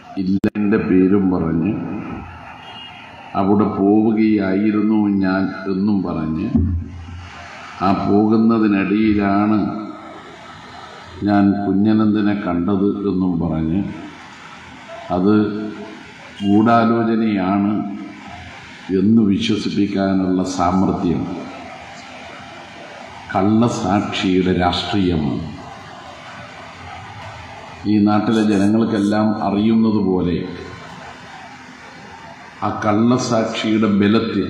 ഇല്ലെൻ്റെ പേരും പറഞ്ഞ് അവിടെ പോവുകയായിരുന്നു ഞാൻ എന്നും പറഞ്ഞ് ആ പോകുന്നതിനിടയിലാണ് ഞാൻ കുഞ്ഞനന്ദനെ കണ്ടത് എന്നും പറഞ്ഞ് അത് ഗൂഢാലോചനയാണ് എന്ന് വിശ്വസിപ്പിക്കാനുള്ള സാമർഥ്യം കള്ളസാക്ഷിയുടെ രാഷ്ട്രീയമാണ് ഈ നാട്ടിലെ ജനങ്ങൾക്കെല്ലാം അറിയുന്നത് പോലെ ആ കള്ളസാക്ഷിയുടെ ബലത്തിൽ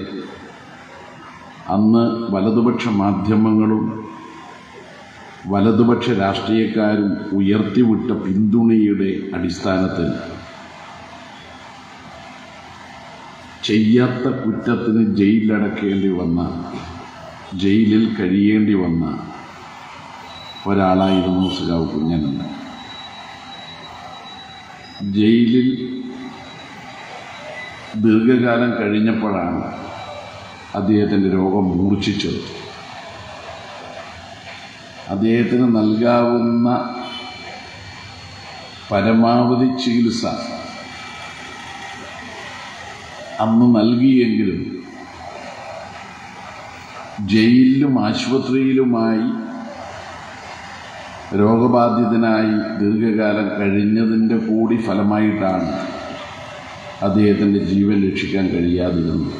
അന്ന് വലതുപക്ഷ മാധ്യമങ്ങളും വലതുപക്ഷ രാഷ്ട്രീയക്കാരും ഉയർത്തിവിട്ട പിന്തുണയുടെ അടിസ്ഥാനത്തിൽ ചെയ്യാത്ത കുറ്റത്തിന് ജയിലിലടക്കേണ്ടി വന്ന ജയിലിൽ കഴിയേണ്ടി വന്ന ഒരാളായിരുന്നു സുഖാവ് കുഞ്ഞനന്ദൻ ജയിലിൽ ദീർഘകാലം കഴിഞ്ഞപ്പോഴാണ് അദ്ദേഹത്തിൻ്റെ രോഗം മൂർച്ഛിച്ചത് അദ്ദേഹത്തിന് നൽകാവുന്ന പരമാവധി ചികിത്സ അന്ന് നൽകിയെങ്കിലും ജയിലിലും ആശുപത്രിയിലുമായി രോഗബാധിതനായി ദീർഘകാലം കഴിഞ്ഞതിൻ്റെ കൂടി ഫലമായിട്ടാണ് അദ്ദേഹത്തിൻ്റെ ജീവൻ രക്ഷിക്കാൻ കഴിയാതിരുന്നത്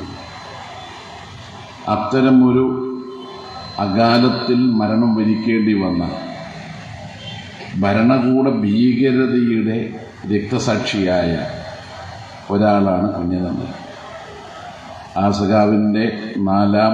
അത്തരമൊരു അകാലത്തിൽ മരണം വരിക്കേണ്ടി വന്ന ഭരണകൂട ഭീകരതയുടെ രക്തസാക്ഷിയായ ഒരാളാണ് കുഞ്ഞനന്ദൻ ആ സഖാവിൻ്റെ നാലാം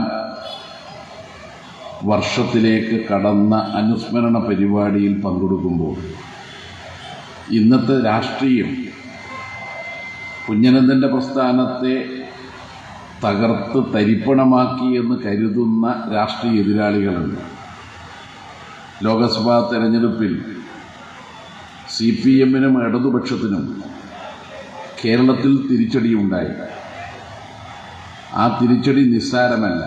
വർഷത്തിലേക്ക് കടന്ന അനുസ്മരണ പരിപാടിയിൽ പങ്കെടുക്കുമ്പോൾ ഇന്നത്തെ രാഷ്ട്രീയം കുഞ്ഞനന്ദൻ്റെ പ്രസ്ഥാനത്തെ തകർത്ത് തരിപ്പണമാക്കി എന്ന് കരുതുന്ന രാഷ്ട്രീയ എതിരാളികളുണ്ട് ലോക്സഭാ തെരഞ്ഞെടുപ്പിൽ സി പി എമ്മിനും ഇടതുപക്ഷത്തിനും കേരളത്തിൽ തിരിച്ചടിയുണ്ടായി ആ തിരിച്ചടി നിസ്സാരമല്ല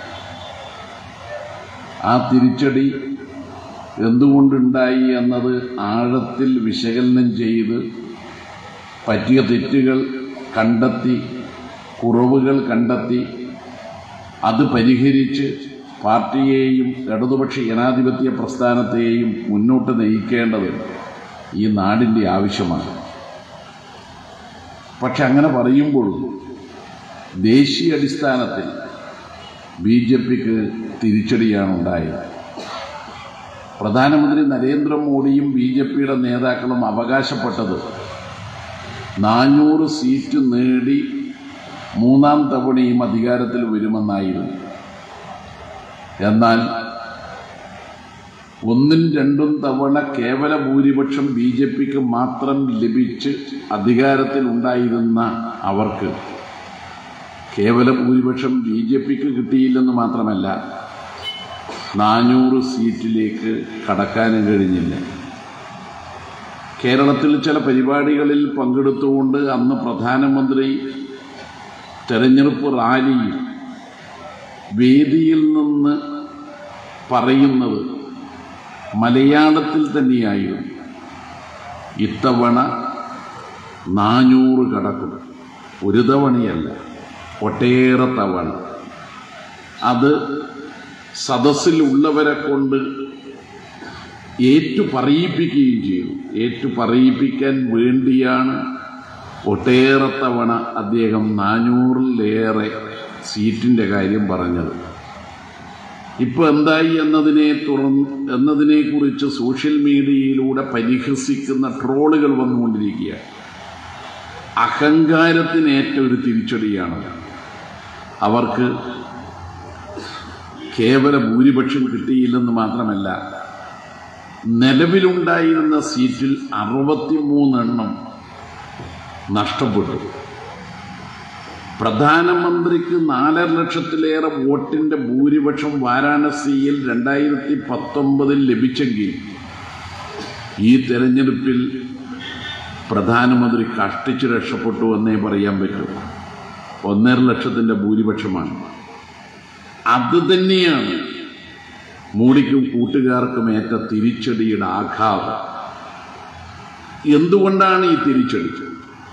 ആ തിരിച്ചടി എന്തുകൊണ്ടുണ്ടായി എന്നത് ആഴത്തിൽ വിശകലനം ചെയ്ത് പറ്റിയ തെറ്റുകൾ കണ്ടെത്തി കുറവുകൾ കണ്ടെത്തി അത് പരിഹരിച്ച് പാർട്ടിയെയും ഇടതുപക്ഷ ജനാധിപത്യ പ്രസ്ഥാനത്തെയും മുന്നോട്ട് നയിക്കേണ്ടത് ഈ നാടിൻ്റെ ആവശ്യമാണ് പക്ഷെ അങ്ങനെ പറയുമ്പോൾ ദേശീയ അടിസ്ഥാനത്തിൽ ബി ജെ പിക്ക് തിരിച്ചടിയാണ് ഉണ്ടായത് പ്രധാനമന്ത്രി നരേന്ദ്രമോദിയും ബി ജെ പിയുടെ നേതാക്കളും അവകാശപ്പെട്ടത് നാനൂറ് സീറ്റ് നേടി മൂന്നാം തവണയും അധികാരത്തിൽ വരുമെന്നായിരുന്നു എന്നാൽ ഒന്നും രണ്ടും തവണ കേവല ഭൂരിപക്ഷം ബി ജെ പിക്ക് മാത്രം ലഭിച്ച് അധികാരത്തിലുണ്ടായിരുന്ന അവർക്ക് കേവല ഭൂരിപക്ഷം ബി ജെ പിക്ക് കിട്ടിയില്ലെന്ന് മാത്രമല്ല നാനൂറ് സീറ്റിലേക്ക് കടക്കാനും കഴിഞ്ഞില്ല കേരളത്തിൽ ചില പരിപാടികളിൽ പങ്കെടുത്തുകൊണ്ട് അന്ന് പ്രധാനമന്ത്രി തെരഞ്ഞെടുപ്പ് റാലിയിൽ വേദിയിൽ നിന്ന് പറയുന്നത് മലയാളത്തിൽ തന്നെയായിരുന്നു ഇത്തവണ നാനൂറ് കടക്കും ഒരു തവണയല്ല ഒട്ടേറെ തവണ അത് സദസ്സിലുള്ളവരെ കൊണ്ട് ഏറ്റു പറയിപ്പിക്കുകയും ചെയ്തു ഏറ്റു പറയിപ്പിക്കാൻ വേണ്ടിയാണ് ഒട്ടേറെ തവണ അദ്ദേഹം നാനൂറിലേറെ സീറ്റിൻ്റെ കാര്യം പറഞ്ഞത് ഇപ്പോൾ എന്തായി എന്നതിനെ തുറന്ന് എന്നതിനെക്കുറിച്ച് സോഷ്യൽ മീഡിയയിലൂടെ പരിഹസിക്കുന്ന ട്രോളുകൾ വന്നുകൊണ്ടിരിക്കുകയാണ് അഹങ്കാരത്തിനേറ്റ ഒരു തിരിച്ചടിയാണ് അവർക്ക് കേവല ഭൂരിപക്ഷം കിട്ടിയില്ലെന്ന് മാത്രമല്ല നിലവിലുണ്ടായിരുന്ന സീറ്റിൽ അറുപത്തിമൂന്നെണ്ണം നഷ്ടപ്പെട്ടു പ്രധാനമന്ത്രിക്ക് നാലര ലക്ഷത്തിലേറെ വോട്ടിന്റെ ഭൂരിപക്ഷം വാരാണസിയിൽ രണ്ടായിരത്തി പത്തൊമ്പതിൽ ലഭിച്ചെങ്കിൽ ഈ തെരഞ്ഞെടുപ്പിൽ പ്രധാനമന്ത്രി കഷ്ടിച്ച് രക്ഷപ്പെട്ടു എന്നേ പറയാൻ പറ്റൂ ഒന്നര ലക്ഷത്തിന്റെ ഭൂരിപക്ഷമാണ് അത് തന്നെയാണ് മോഡിക്കും കൂട്ടുകാർക്കും ഏറ്റ തിരിച്ചടിയുടെ ആഘാതം എന്തുകൊണ്ടാണ് ഈ തിരിച്ചടി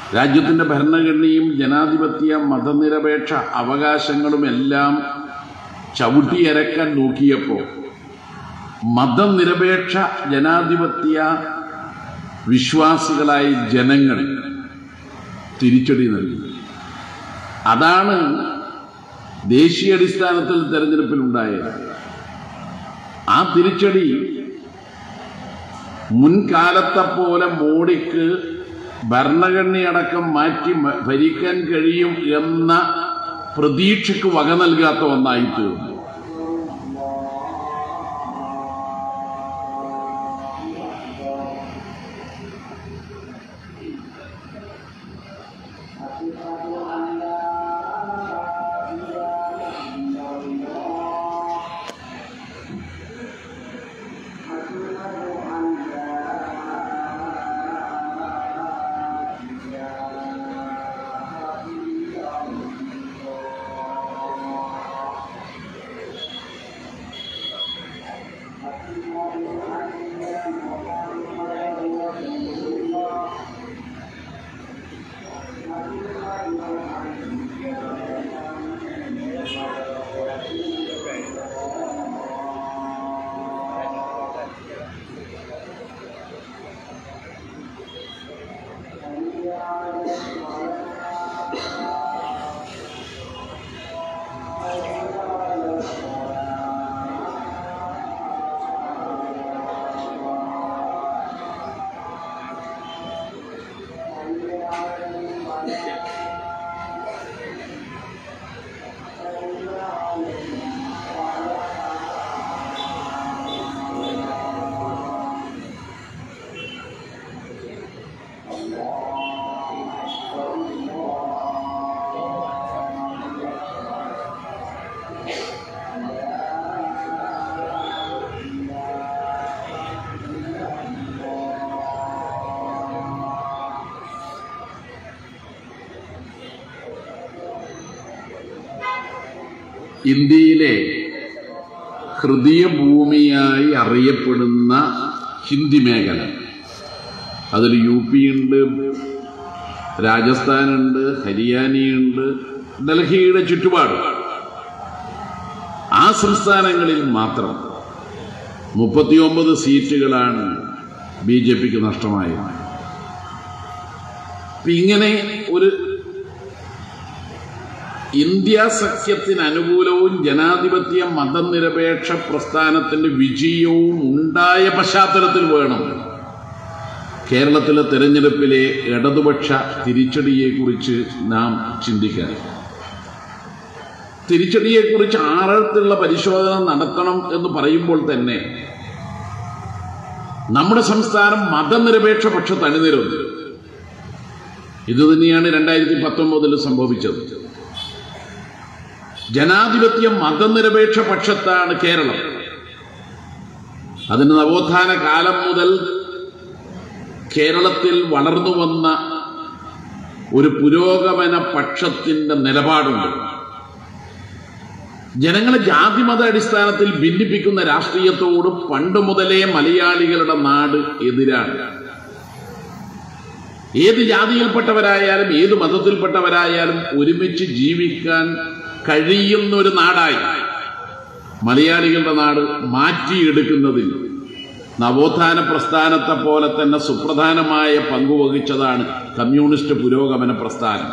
രാജ്യത്തിന്റെ ഭരണഘടനയും ജനാധിപത്യ മതനിരപേക്ഷ അവകാശങ്ങളും എല്ലാം ചവിട്ടിയരക്കാൻ നോക്കിയപ്പോൾ മതനിരപേക്ഷ ജനാധിപത്യ വിശ്വാസികളായ ജനങ്ങൾ തിരിച്ചടി നൽകി അതാണ് ദേശീയ അടിസ്ഥാനത്തിൽ തെരഞ്ഞെടുപ്പിൽ ഉണ്ടായത് ആ തിരിച്ചടി മുൻകാലത്തെ പോലെ മോഡിക്ക് ഭരണഘടനയടക്കം മാറ്റി മ- ഭരിക്കാൻ കഴിയും എന്ന പ്രതീക്ഷയ്ക്ക് വക നൽകാത്ത ഒന്നായി തീർന്നു ഇന്ത്യയിലെ ഹൃദയഭൂമിയായി അറിയപ്പെടുന്ന ഹിന്ദി മേഖല അതിൽ യു പി ഉണ്ട് രാജസ്ഥാനുണ്ട് ഹരിയാനയുണ്ട് ഡൽഹിയുടെ ചുറ്റുപാട് ആ സംസ്ഥാനങ്ങളിൽ മാത്രം മുപ്പത്തിയൊമ്പത് സീറ്റുകളാണ് ബി ജെ പിക്ക് നഷ്ടമായത് അപ്പൊ ഇങ്ങനെ ഒരു ഇന്ത്യ സഖ്യത്തിന് അനുകൂലവും ജനാധിപത്യ മതനിരപേക്ഷ പ്രസ്ഥാനത്തിന്റെ വിജയവും ഉണ്ടായ പശ്ചാത്തലത്തിൽ വേണം കേരളത്തിലെ തെരഞ്ഞെടുപ്പിലെ ഇടതുപക്ഷ തിരിച്ചടിയെക്കുറിച്ച് നാം ചിന്തിക്കാൻ തിരിച്ചടിയെക്കുറിച്ച് ആഴത്തിലുള്ള പരിശോധന നടത്തണം എന്ന് പറയുമ്പോൾ തന്നെ നമ്മുടെ സംസ്ഥാനം മതനിരപേക്ഷ പക്ഷത്ത് അണിനിരുന്നു ഇത് തന്നെയാണ് രണ്ടായിരത്തി പത്തൊമ്പതിൽ സംഭവിച്ചത് ജനാധിപത്യ മതനിരപേക്ഷ പക്ഷത്താണ് കേരളം അതിന് നവോത്ഥാന കാലം മുതൽ കേരളത്തിൽ വളർന്നു വന്ന ഒരു പുരോഗമന പക്ഷത്തിന്റെ നിലപാടുണ്ട് ജനങ്ങളെ ജാതിമത അടിസ്ഥാനത്തിൽ ഭിന്നിപ്പിക്കുന്ന രാഷ്ട്രീയത്തോട് പണ്ട് മുതലേ മലയാളികളുടെ നാട് എതിരാണ് ഏത് ജാതിയിൽപ്പെട്ടവരായാലും ഏത് മതത്തിൽപ്പെട്ടവരായാലും ഒരുമിച്ച് ജീവിക്കാൻ കഴിയുന്ന ഒരു നാടായി മലയാളികളുടെ നാട് മാറ്റിയെടുക്കുന്നതിൽ നവോത്ഥാന പ്രസ്ഥാനത്തെ പോലെ തന്നെ സുപ്രധാനമായ പങ്കുവഹിച്ചതാണ് കമ്മ്യൂണിസ്റ്റ് പുരോഗമന പ്രസ്ഥാനം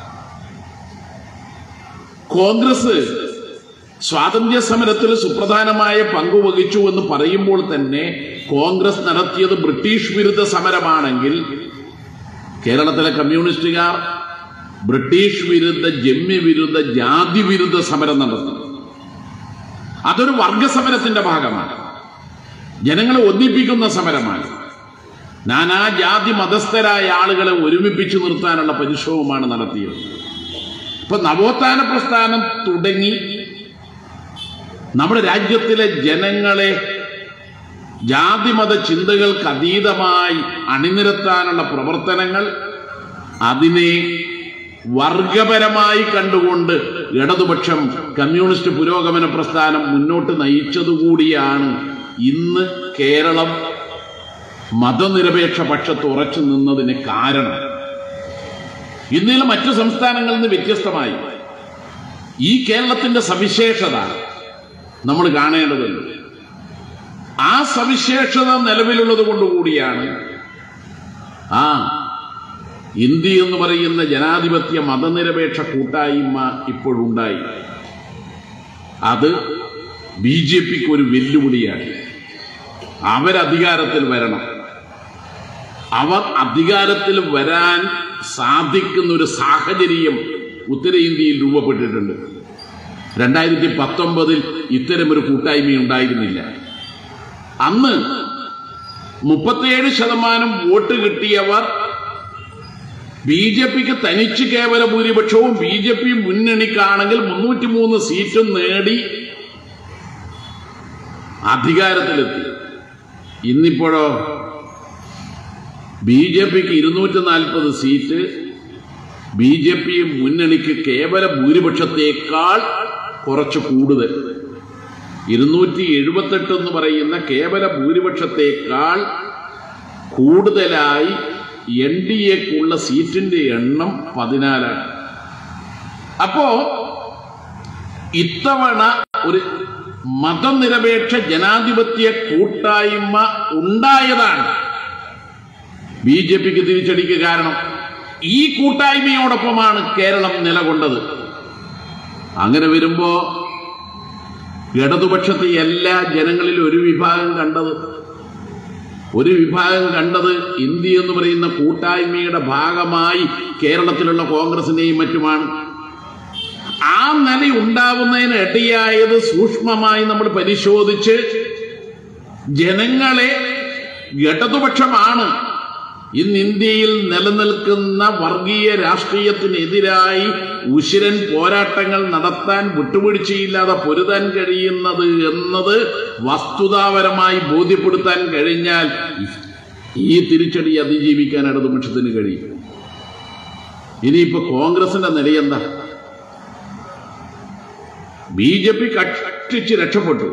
കോൺഗ്രസ് സ്വാതന്ത്ര്യ സമരത്തിൽ സുപ്രധാനമായ പങ്കുവഹിച്ചു എന്ന് പറയുമ്പോൾ തന്നെ കോൺഗ്രസ് നടത്തിയത് ബ്രിട്ടീഷ് വിരുദ്ധ സമരമാണെങ്കിൽ കേരളത്തിലെ കമ്മ്യൂണിസ്റ്റുകാർ ബ്രിട്ടീഷ് വിരുദ്ധ ജമ്യ വിരുദ്ധ ജാതി വിരുദ്ധ സമരം നടത്തുന്നു അതൊരു വർഗസമരത്തിന്റെ ഭാഗമാണ് ജനങ്ങളെ ഒന്നിപ്പിക്കുന്ന സമരമാണ് നാനാ ജാതി മതസ്ഥരായ ആളുകളെ ഒരുമിപ്പിച്ചു നിർത്താനുള്ള പരിശ്രമമാണ് നടത്തിയത് ഇപ്പൊ നവോത്ഥാന പ്രസ്ഥാനം തുടങ്ങി നമ്മുടെ രാജ്യത്തിലെ ജനങ്ങളെ ജാതിമത ചിന്തകൾക്ക് അതീതമായി അണിനിരത്താനുള്ള പ്രവർത്തനങ്ങൾ അതിനെ വർഗപരമായി കണ്ടുകൊണ്ട് ഇടതുപക്ഷം കമ്മ്യൂണിസ്റ്റ് പുരോഗമന പ്രസ്ഥാനം മുന്നോട്ട് നയിച്ചതുകൂടിയാണ് ഇന്ന് കേരളം മതനിരപേക്ഷ പക്ഷത്ത് ഉറച്ചു നിന്നതിന് കാരണം ഇന്ത്യയിലെ മറ്റു സംസ്ഥാനങ്ങളിൽ നിന്ന് വ്യത്യസ്തമായി ഈ കേരളത്തിന്റെ സവിശേഷത നമ്മൾ കാണേണ്ടതുണ്ട് ആ സവിശേഷത നിലവിലുള്ളത് കൊണ്ടുകൂടിയാണ് ആ ഇന്ത്യ എന്ന് പറയുന്ന ജനാധിപത്യ മതനിരപേക്ഷ കൂട്ടായ്മ ഇപ്പോഴുണ്ടായി അത് ബി ജെ പിക്ക് ഒരു വെല്ലുവിളിയാണ് അവരധികാരത്തിൽ വരണം അവർ അധികാരത്തിൽ വരാൻ സാധിക്കുന്ന ഒരു സാഹചര്യം ഉത്തരേന്ത്യയിൽ രൂപപ്പെട്ടിട്ടുണ്ട് രണ്ടായിരത്തി പത്തൊമ്പതിൽ ഇത്തരമൊരു കൂട്ടായ്മ ഉണ്ടായിരുന്നില്ല അന്ന് മുപ്പത്തിയേഴ് ശതമാനം വോട്ട് കിട്ടിയവർ ബി ജെ പിക്ക് തനിച്ച് കേവല ഭൂരിപക്ഷവും ബി ജെ പി മുന്നണിക്കാണെങ്കിൽ മുന്നൂറ്റി മൂന്ന് സീറ്റും നേടി അധികാരത്തിലെത്തി ഇന്നിപ്പോഴോ ബി ജെ പിക്ക് ഇരുന്നൂറ്റി നാൽപ്പത് സീറ്റ് ബി ജെ പി മുന്നണിക്ക് കേവല ഭൂരിപക്ഷത്തേക്കാൾ കുറച്ച് കൂടുതൽ ഇരുന്നൂറ്റി എഴുപത്തെട്ട് എന്ന് പറയുന്ന കേവല ഭൂരിപക്ഷത്തേക്കാൾ കൂടുതലായി എൻ ഡി എക്കുള്ള സീറ്റിന്റെ എണ്ണം പതിനാലാണ് അപ്പോ ഇത്തവണ ഒരു മതനിരപേക്ഷ ജനാധിപത്യ കൂട്ടായ്മ ഉണ്ടായതാണ് ബി ജെ പിക്ക് തിരിച്ചടിക്ക് കാരണം ഈ കൂട്ടായ്മയോടൊപ്പമാണ് കേരളം നിലകൊണ്ടത് അങ്ങനെ വരുമ്പോ ഇടതുപക്ഷത്തെ എല്ലാ ജനങ്ങളിലും ഒരു വിഭാഗം കണ്ടത് ഒരു വിഭാഗം കണ്ടത് ഇന്ത്യ എന്ന് പറയുന്ന കൂട്ടായ്മയുടെ ഭാഗമായി കേരളത്തിലുള്ള കോൺഗ്രസിന്റെയും മറ്റുമാണ് ആ നില ഉണ്ടാവുന്നതിന് ഇടയായത് സൂക്ഷ്മമായി നമ്മൾ പരിശോധിച്ച് ജനങ്ങളെ ഇടതുപക്ഷമാണ് ഇന്ന് ഇന്ത്യയിൽ നിലനിൽക്കുന്ന വർഗീയ രാഷ്ട്രീയത്തിനെതിരായി ഉശിരൻ പോരാട്ടങ്ങൾ നടത്താൻ വിട്ടുവീഴ്ചയില്ലാതെ പൊരുതാൻ കഴിയുന്നത് എന്നത് വസ്തുതാപരമായി ബോധ്യപ്പെടുത്താൻ കഴിഞ്ഞാൽ ഈ തിരിച്ചടി അതിജീവിക്കാൻ ഇടതുപക്ഷത്തിന് കഴിയും ഇനിയിപ്പോ കോൺഗ്രസിന്റെ നിലയെന്താ ബി ജെ പി കഷ്ടിച്ച് രക്ഷപ്പെട്ടു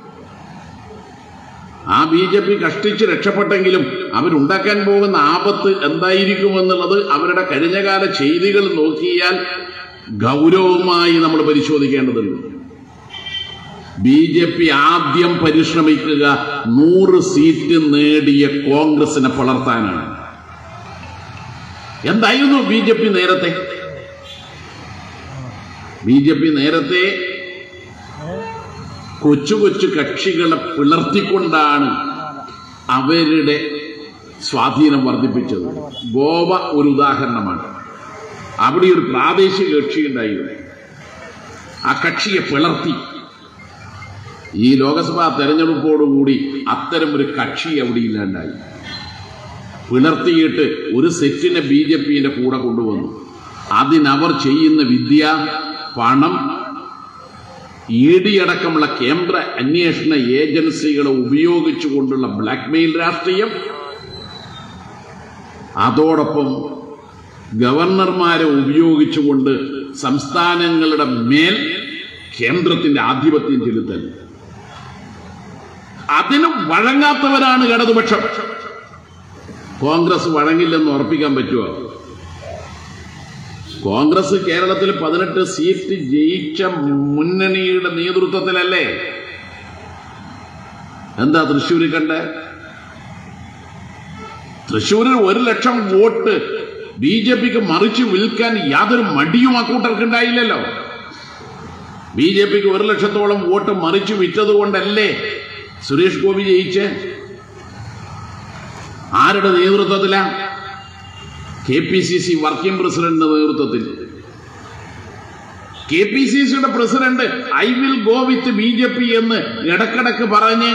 ആ ബി ജെ പി കഷ്ടിച്ച് രക്ഷപ്പെട്ടെങ്കിലും അവരുണ്ടാക്കാൻ പോകുന്ന ആപത്ത് എന്തായിരിക്കുമെന്നുള്ളത് അവരുടെ കഴിഞ്ഞകാല ചെയ്തികൾ നോക്കിയാൽ ഗൗരവമായി നമ്മൾ പരിശോധിക്കേണ്ടതുണ്ട് ബി ജെ പി ആദ്യം പരിശ്രമിക്കുക നൂറ് സീറ്റ് നേടിയ കോൺഗ്രസിനെ വളർത്താനാണ് എന്തായിരുന്നു ബി ജെ പി നേരത്തെ ബി ജെ പി നേരത്തെ കൊച്ചു കൊച്ചു കക്ഷികളെ പിളർത്തിക്കൊണ്ടാണ് അവരുടെ സ്വാധീനം വർദ്ധിപ്പിച്ചത് ഗോവ ഒരു ഉദാഹരണമാണ് അവിടെ ഒരു പ്രാദേശിക കക്ഷി ഉണ്ടായിരുന്നു ആ കക്ഷിയെ പിളർത്തി ഈ ലോക്സഭാ തെരഞ്ഞെടുപ്പോടുകൂടി അത്തരം ഒരു കക്ഷി അവിടെ ഇല്ലാണ്ടായി പിളർത്തിയിട്ട് ഒരു സെറ്റിനെ ബി ജെ പിന്റെ കൂടെ കൊണ്ടുവന്നു അതിനവർ ചെയ്യുന്ന വിദ്യ പണം ഇ ഡി അടക്കമുള്ള കേന്ദ്ര അന്വേഷണ ഏജൻസികളെ ഉപയോഗിച്ചുകൊണ്ടുള്ള ബ്ലാക്ക്മെയിൽ രാഷ്ട്രീയം അതോടൊപ്പം ഗവർണർമാരെ ഉപയോഗിച്ചുകൊണ്ട് സംസ്ഥാനങ്ങളുടെ മേൽ കേന്ദ്രത്തിന്റെ ആധിപത്യം ചെലുത്തൽ അതിന് വഴങ്ങാത്തവരാണ് ഇടതുപക്ഷം കോൺഗ്രസ് വഴങ്ങില്ലെന്ന് ഉറപ്പിക്കാൻ പറ്റുമോ കോൺഗ്രസ് കേരളത്തിൽ പതിനെട്ട് സീറ്റ് ജയിച്ച മുന്നണിയുടെ നേതൃത്വത്തിലല്ലേ എന്താ തൃശ്ശൂരിൽ കണ്ട് തൃശ്ശൂരിൽ ഒരു ലക്ഷം വോട്ട് ബി ജെ പിക്ക് മറിച്ച് വിൽക്കാൻ യാതൊരു മടിയും അക്കൂട്ടർക്കുണ്ടായില്ലല്ലോ ബി ജെ പിക്ക് ഒരു ലക്ഷത്തോളം വോട്ട് മറിച്ച് വിറ്റതുകൊണ്ടല്ലേ സുരേഷ് ഗോപി ജയിച്ച് ആരുടെ നേതൃത്വത്തിലാ K P C C working പ്രസിഡന്റിന്റെ നേതൃത്വത്തിൽ കെ പി സി സിയുടെ president I will go with B J P എന്ന് ഇടക്കിടക്ക് പറഞ്ഞ്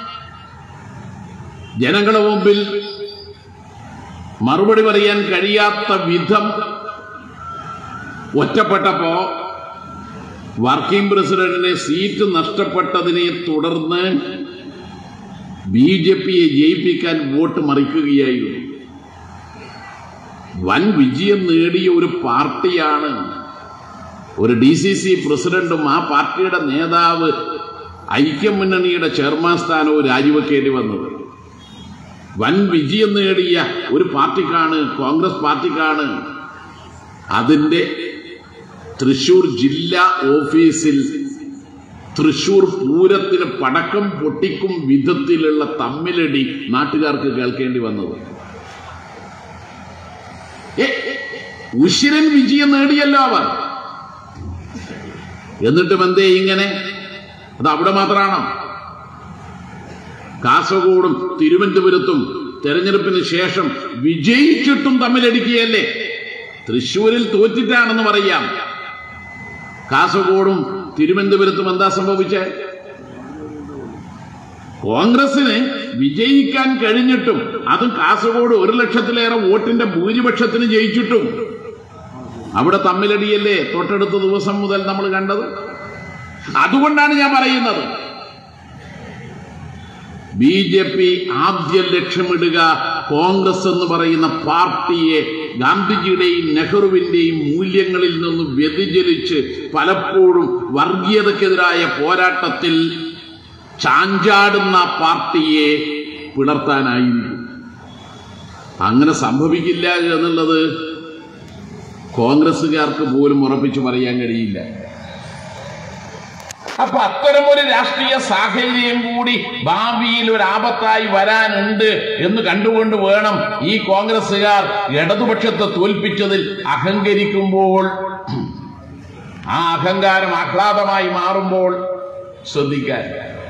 ജനങ്ങളുടെ മുമ്പിൽ മറുപടി പറയാൻ കഴിയാത്ത വിധം ഒറ്റപ്പെട്ടപ്പോ വർക്കിംഗ് പ്രസിഡന്റിനെ സീറ്റ് നഷ്ടപ്പെട്ടതിനെ തുടർന്ന് ബി ജെ പിയെ ജയിപ്പിക്കാൻ വോട്ട് മറിക്കുകയായിരുന്നു വൻ വിജയം നേടിയ ഒരു പാർട്ടിയാണ് ഒരു ഡി സി സി പ്രസിഡന്റും ആ പാർട്ടിയുടെ നേതാവ് ഐക്യമുന്നണിയുടെ ചെയർമാൻ സ്ഥാനവും രാജിവെക്കേണ്ടി വന്നത് വൻ വിജയം നേടിയ ഒരു പാർട്ടിക്കാണ് കോൺഗ്രസ് പാർട്ടിക്കാണ് അതിന്റെ തൃശൂർ ജില്ലാ ഓഫീസിൽ തൃശൂർ പൂരത്തിന് പടക്കം പൊട്ടിക്കും വിധത്തിലുള്ള തമ്മിലടി നാട്ടുകാർക്ക് കേൾക്കേണ്ടി വന്നത് ഏ, ഉശിരൻ വിജയം നേടിയല്ലോ അവർ എന്നിട്ടും എന്തേ ഇങ്ങനെ അത് അവിടെ മാത്രമാണോ കാസർഗോഡും തിരുവനന്തപുരത്തും തെരഞ്ഞെടുപ്പിന് ശേഷം വിജയിച്ചിട്ടും തമ്മിലടിക്കുകയല്ലേ തൃശൂരിൽ തോറ്റിട്ടാണെന്ന് പറയാം കാസർഗോഡും തിരുവനന്തപുരത്തും എന്താ സംഭവിച്ചേ കോൺഗ്രസിന് വിജയിക്കാൻ കഴിഞ്ഞിട്ടും അതും കാസർഗോഡ് ഒരു ലക്ഷത്തിലേറെ വോട്ടിന്റെ ഭൂരിപക്ഷത്തിന് ജയിച്ചിട്ടും അവിടെ തമ്മിലടിയല്ലേ തൊട്ടടുത്ത ദിവസം മുതൽ നമ്മൾ കണ്ടത് അതുകൊണ്ടാണ് ഞാൻ പറയുന്നത് ബി ജെ പി ആദ്യം ലക്ഷ്യമിടുക കോൺഗ്രസ് എന്ന് പറയുന്ന പാർട്ടിയെ ഗാന്ധിജിയുടെയും നെഹ്റുവിന്റെയും മൂല്യങ്ങളിൽ നിന്ന് വ്യതിചലിച്ച് പലപ്പോഴും വർഗീയതക്കെതിരായ പോരാട്ടത്തിൽ ചാഞ്ചാടുന്ന പാർട്ടിയെ പിളർത്താനായിരിക്കും അങ്ങനെ സംഭവിക്കില്ല എന്നുള്ളത് കോൺഗ്രസുകാർക്ക് പോലും ഉറപ്പിച്ചു പറയാൻ കഴിയില്ല അപ്പൊ അത്തരമൊരു രാഷ്ട്രീയ സാഹചര്യം കൂടി ഭാവിയിൽ ഒരു ആപത്തായി വരാനുണ്ട് എന്ന് കണ്ടുകൊണ്ട് വേണം ഈ കോൺഗ്രസുകാർ ഇടതുപക്ഷത്തെ തോൽപ്പിച്ചതിൽ അഹങ്കരിക്കുമ്പോൾ ആ അഹങ്കാരം ആഹ്ലാദമായി മാറുമ്പോൾ ശ്രദ്ധിക്കാൻ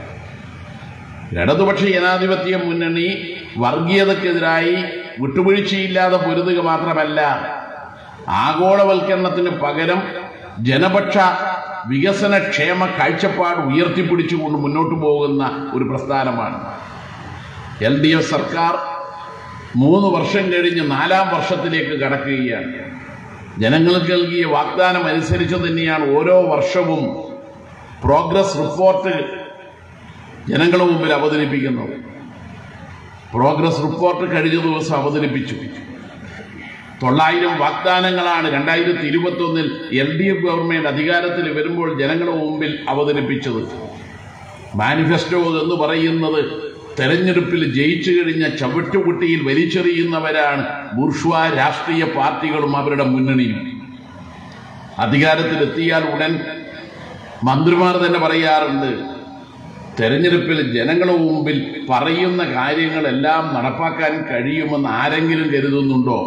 ഇടതുപക്ഷ ജനാധിപത്യ മുന്നണി വർഗീയതക്കെതിരായി വിട്ടുവീഴ്ചയില്ലാതെ പൊരുതുക മാത്രമല്ല ആഗോളവൽക്കരണത്തിന് പകരം ജനപക്ഷ വികസന ക്ഷേമ കാഴ്ചപ്പാട് ഉയർത്തിപ്പിടിച്ചുകൊണ്ട് മുന്നോട്ട് പോകുന്ന ഒരു പ്രസ്ഥാനമാണ് എൽ ഡി എഫ് സർക്കാർ മൂന്ന് വർഷം കഴിഞ്ഞ് നാലാം വർഷത്തിലേക്ക് കടക്കുകയാണ് ജനങ്ങൾക്ക് നൽകിയ വാഗ്ദാനം അനുസരിച്ച് തന്നെയാണ് ഓരോ വർഷവും പ്രോഗ്രസ് റിപ്പോർട്ട് ജനങ്ങളുടെ മുമ്പിൽ അവതരിപ്പിക്കുന്നത് പ്രോഗ്രസ് റിപ്പോർട്ട് കഴിഞ്ഞ ദിവസം അവതരിപ്പിച്ചു തൊള്ളായിരം വാഗ്ദാനങ്ങളാണ് രണ്ടായിരത്തി ഇരുപത്തി ഒന്നിൽ എൽ ഡി എഫ് ഗവൺമെന്റ് അധികാരത്തിൽ വരുമ്പോൾ ജനങ്ങളുടെ മുമ്പിൽ അവതരിപ്പിച്ചത് മാനിഫെസ്റ്റോ എന്ന് പറയുന്നത് തെരഞ്ഞെടുപ്പിൽ ജയിച്ചു കഴിഞ്ഞ ചവിട്ടുകുട്ടിയിൽ വലിച്ചെറിയുന്നവരാണ് ബുർഷ്വാ രാഷ്ട്രീയ പാർട്ടികളും അവരുടെ മുന്നണിയും അധികാരത്തിലെത്തിയാൽ ഉടൻ മന്ത്രിമാർ തന്നെ പറയാറുണ്ട് തെരഞ്ഞെടുപ്പിൽ ജനങ്ങളുടെ മുമ്പിൽ പറയുന്ന കാര്യങ്ങളെല്ലാം നടപ്പാക്കാൻ കഴിയുമെന്ന് ആരെങ്കിലും കരുതുന്നുണ്ടോ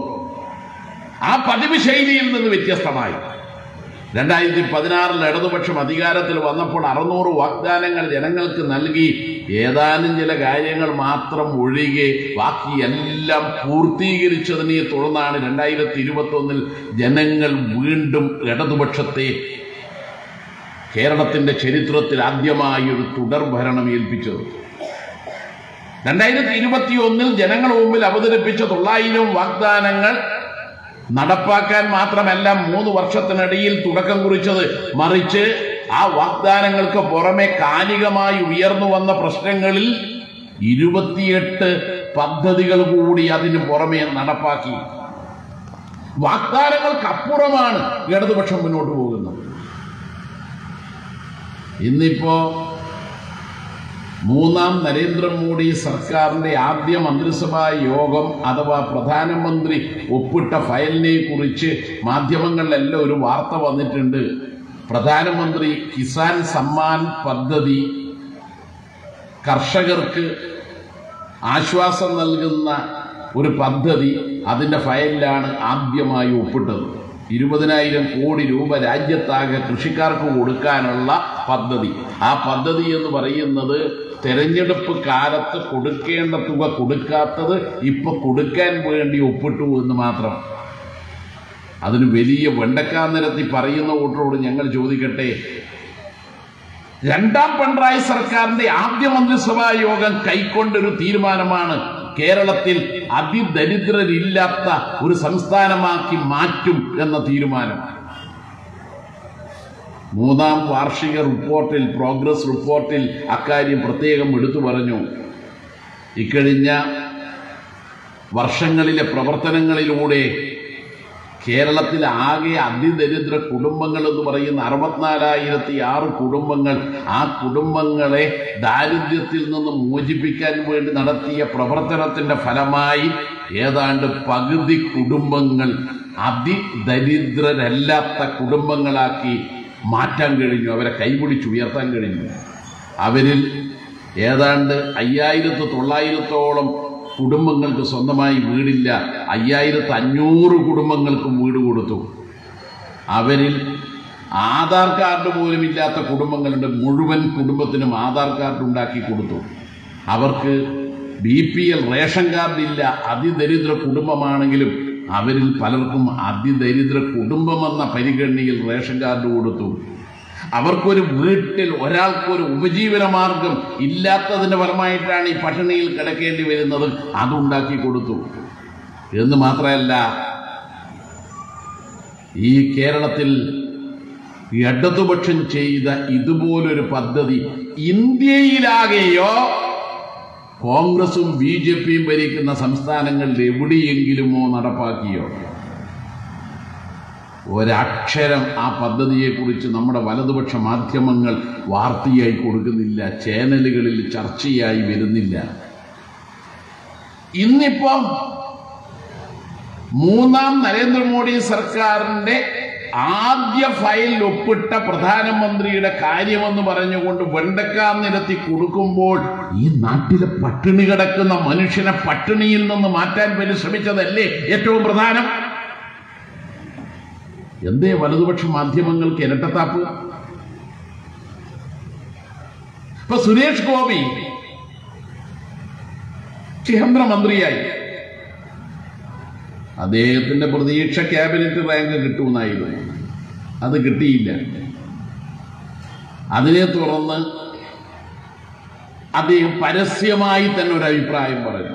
ആ പതിവ് ശൈലിയിൽ നിന്ന് വ്യത്യസ്തമായി രണ്ടായിരത്തി പതിനാറിൽ ഇടതുപക്ഷം അധികാരത്തിൽ വന്നപ്പോൾ അറുന്നൂറ് വാഗ്ദാനങ്ങൾ ജനങ്ങൾക്ക് നൽകി ഏതാനും ചില കാര്യങ്ങൾ മാത്രം ഒഴികെ ബാക്കി എല്ലാം പൂർത്തീകരിച്ചതിനെ തുടർന്നാണ് രണ്ടായിരത്തി ഇരുപത്തി ഒന്നിൽ ജനങ്ങൾ വീണ്ടും ഇടതുപക്ഷത്തെ കേരളത്തിന്റെ ചരിത്രത്തിൽ ആദ്യമായി ഒരു തുടർ ഭരണം ഏൽപ്പിച്ചത് രണ്ടായിരത്തി ഇരുപത്തി ഒന്നിൽ ജനങ്ങളുടെ മുമ്പിൽ അവതരിപ്പിച്ച തൊള്ളായിരം വാഗ്ദാനങ്ങൾ നടപ്പാക്കാൻ മാത്രമല്ല മൂന്ന് വർഷത്തിനിടയിൽ തുടക്കം കുറിച്ചത് മറിച്ച് ആ വാഗ്ദാനങ്ങൾക്ക് പുറമെ കാലികമായി ഉയർന്നു വന്ന പ്രശ്നങ്ങളിൽ ഇരുപത്തിയെട്ട് പദ്ധതികൾ കൂടി അതിന് പുറമെ നടപ്പാക്കി വാഗ്ദാനങ്ങൾക്കപ്പുറമാണ് ഇടതുപക്ഷം മുന്നോട്ട് പോകുന്നത് ഇന്നിപ്പോ മൂന്നാം നരേന്ദ്രമോദി സർക്കാരിന്റെ ആദ്യ മന്ത്രിസഭാ യോഗം അഥവാ പ്രധാനമന്ത്രി ഒപ്പിട്ട ഫയലിനെ കുറിച്ച് മാധ്യമങ്ങളിലെല്ലാം ഒരു വാർത്ത വന്നിട്ടുണ്ട് പ്രധാനമന്ത്രി കിസാൻ സമ്മാൻ പദ്ധതി കർഷകർക്ക് ആശ്വാസം നൽകുന്ന ഒരു പദ്ധതി അതിന്റെ ഫയലിലാണ് ആദ്യമായി ഒപ്പിട്ടത് ഇരുപതിനായിരം കോടി രൂപ രാജ്യത്താകെ കൃഷിക്കാർക്ക് കൊടുക്കാനുള്ള പദ്ധതി ആ പദ്ധതി എന്ന് പറയുന്നത് തെരഞ്ഞെടുപ്പ് കാലത്ത് കൊടുക്കേണ്ട തുക കൊടുക്കാത്തത് ഇപ്പൊ കൊടുക്കാൻ വേണ്ടി ഒപ്പിട്ടു എന്ന് മാത്രം അതിന് വലിയ വെണ്ടക്കാ നിരത്തി പറയുന്ന കൂട്ടരോട് ഞങ്ങൾ ചോദിക്കട്ടെ രണ്ടാം പിണറായി സർക്കാരിന്റെ ആദ്യ മന്ത്രിസഭാ യോഗം കൈക്കൊണ്ടൊരു തീരുമാനമാണ് കേരളത്തിൽ അതിദരിദ്രരില്ലാത്ത ഒരു സംസ്ഥാനമാക്കി മാറ്റും എന്ന തീരുമാനം മൂന്നാം വാർഷിക റിപ്പോർട്ടിൽ പ്രോഗ്രസ് റിപ്പോർട്ടിൽ അക്കാര്യം പ്രത്യേകം എടുത്തു പറഞ്ഞു ഇക്കഴിഞ്ഞ വർഷങ്ങളിലെ പ്രവർത്തനങ്ങളിലൂടെ കേരളത്തിൽ ആകെ അതിദരിദ്ര കുടുംബങ്ങൾ എന്ന് പറയുന്ന അറുപത്തിനാലായിരത്തി ആറ് കുടുംബങ്ങൾ ആ കുടുംബങ്ങളെ ദാരിദ്ര്യത്തിൽ നിന്ന് മോചിപ്പിക്കാൻ വേണ്ടി നടത്തിയ പ്രവർത്തനത്തിന്റെ ഫലമായി ഏതാണ്ട് പകുതി കുടുംബങ്ങൾ അതിദരിദ്രരല്ലാത്ത കുടുംബങ്ങളാക്കി മാറ്റാൻ കഴിഞ്ഞു അവരെ കൈപിടിച്ചുയർത്താൻ കഴിഞ്ഞു അവരിൽ ഏതാണ്ട് അയ്യായിരത്തി തൊള്ളായിരത്തോളം കുടുംബങ്ങൾക്ക് സ്വന്തമായി വീടില്ല അയ്യായിരത്തി അഞ്ഞൂറ് കുടുംബങ്ങൾക്കും വീട് കൊടുത്തു അവരിൽ ആധാർ കാർഡ് പോലും ഇല്ലാത്ത കുടുംബങ്ങളുണ്ട് മുഴുവൻ കുടുംബത്തിനും ആധാർ കാർഡ് ഉണ്ടാക്കി കൊടുത്തു അവർക്ക് B P L ration card ഇല്ല അതിദരിദ്ര കുടുംബമാണെങ്കിലും അവരിൽ പലർക്കും അതിദരിദ്ര കുടുംബമെന്ന പരിഗണനയിൽ റേഷൻ കാർഡ് കൊടുത്തു അവർക്കൊരു വീട്ടിൽ ഒരാൾക്കൊരു ഉപജീവന മാർഗം ഇല്ലാത്തതിന്റെ ഫലമായിട്ടാണ് ഈ പട്ടിണിയിൽ കിടക്കേണ്ടി വരുന്നത് അതുണ്ടാക്കി കൊടുത്തു എന്ന് മാത്രമല്ല ഈ കേരളത്തിൽ ഇടതുപക്ഷം ചെയ്ത ഇതുപോലൊരു പദ്ധതി ഇന്ത്യയിലാകെയോ കോൺഗ്രസും ബി ജെ പിയും ഭരിക്കുന്ന സംസ്ഥാനങ്ങളിൽ എവിടെയെങ്കിലുമോ നടപ്പാക്കിയോ ഒരക്ഷരം ആ പദ്ധതിയെക്കുറിച്ച് നമ്മുടെ വലതുപക്ഷ മാധ്യമങ്ങൾ വാർത്തയായി കൊടുക്കുന്നില്ല ചാനലുകളിൽ ചർച്ചയായി വരുന്നില്ല ഇന്നിപ്പം മൂന്നാം നരേന്ദ്രമോദി സർക്കാരിന്റെ ആദ്യ ഫയൽ ഒപ്പിട്ട പ്രധാനമന്ത്രിയുടെ കാര്യമെന്ന് പറഞ്ഞുകൊണ്ട് വെണ്ടക്ക നിരത്തി കൊടുക്കുമ്പോൾ ഈ നാട്ടിലെ പട്ടിണി കിടക്കുന്ന മനുഷ്യനെ പട്ടിണിയിൽ നിന്ന് മാറ്റാൻ പരിശ്രമിച്ചതല്ലേ ഏറ്റവും പ്രധാനം എന്തേ വലതുപക്ഷ മാധ്യമങ്ങൾക്ക് ഇരട്ടത്താപ്പ് ഇപ്പൊ സുരേഷ് ഗോപി കേന്ദ്രമന്ത്രിയായി അദ്ദേഹത്തിന്റെ പ്രതീക്ഷ ക്യാബിനറ്റ് റാങ്ക് കിട്ടുമെന്നായിരുന്നു അത് കിട്ടിയില്ല അതിനെ തുടർന്ന് അദ്ദേഹം പരസ്യമായി തന്നെ ഒരു അഭിപ്രായം പറഞ്ഞു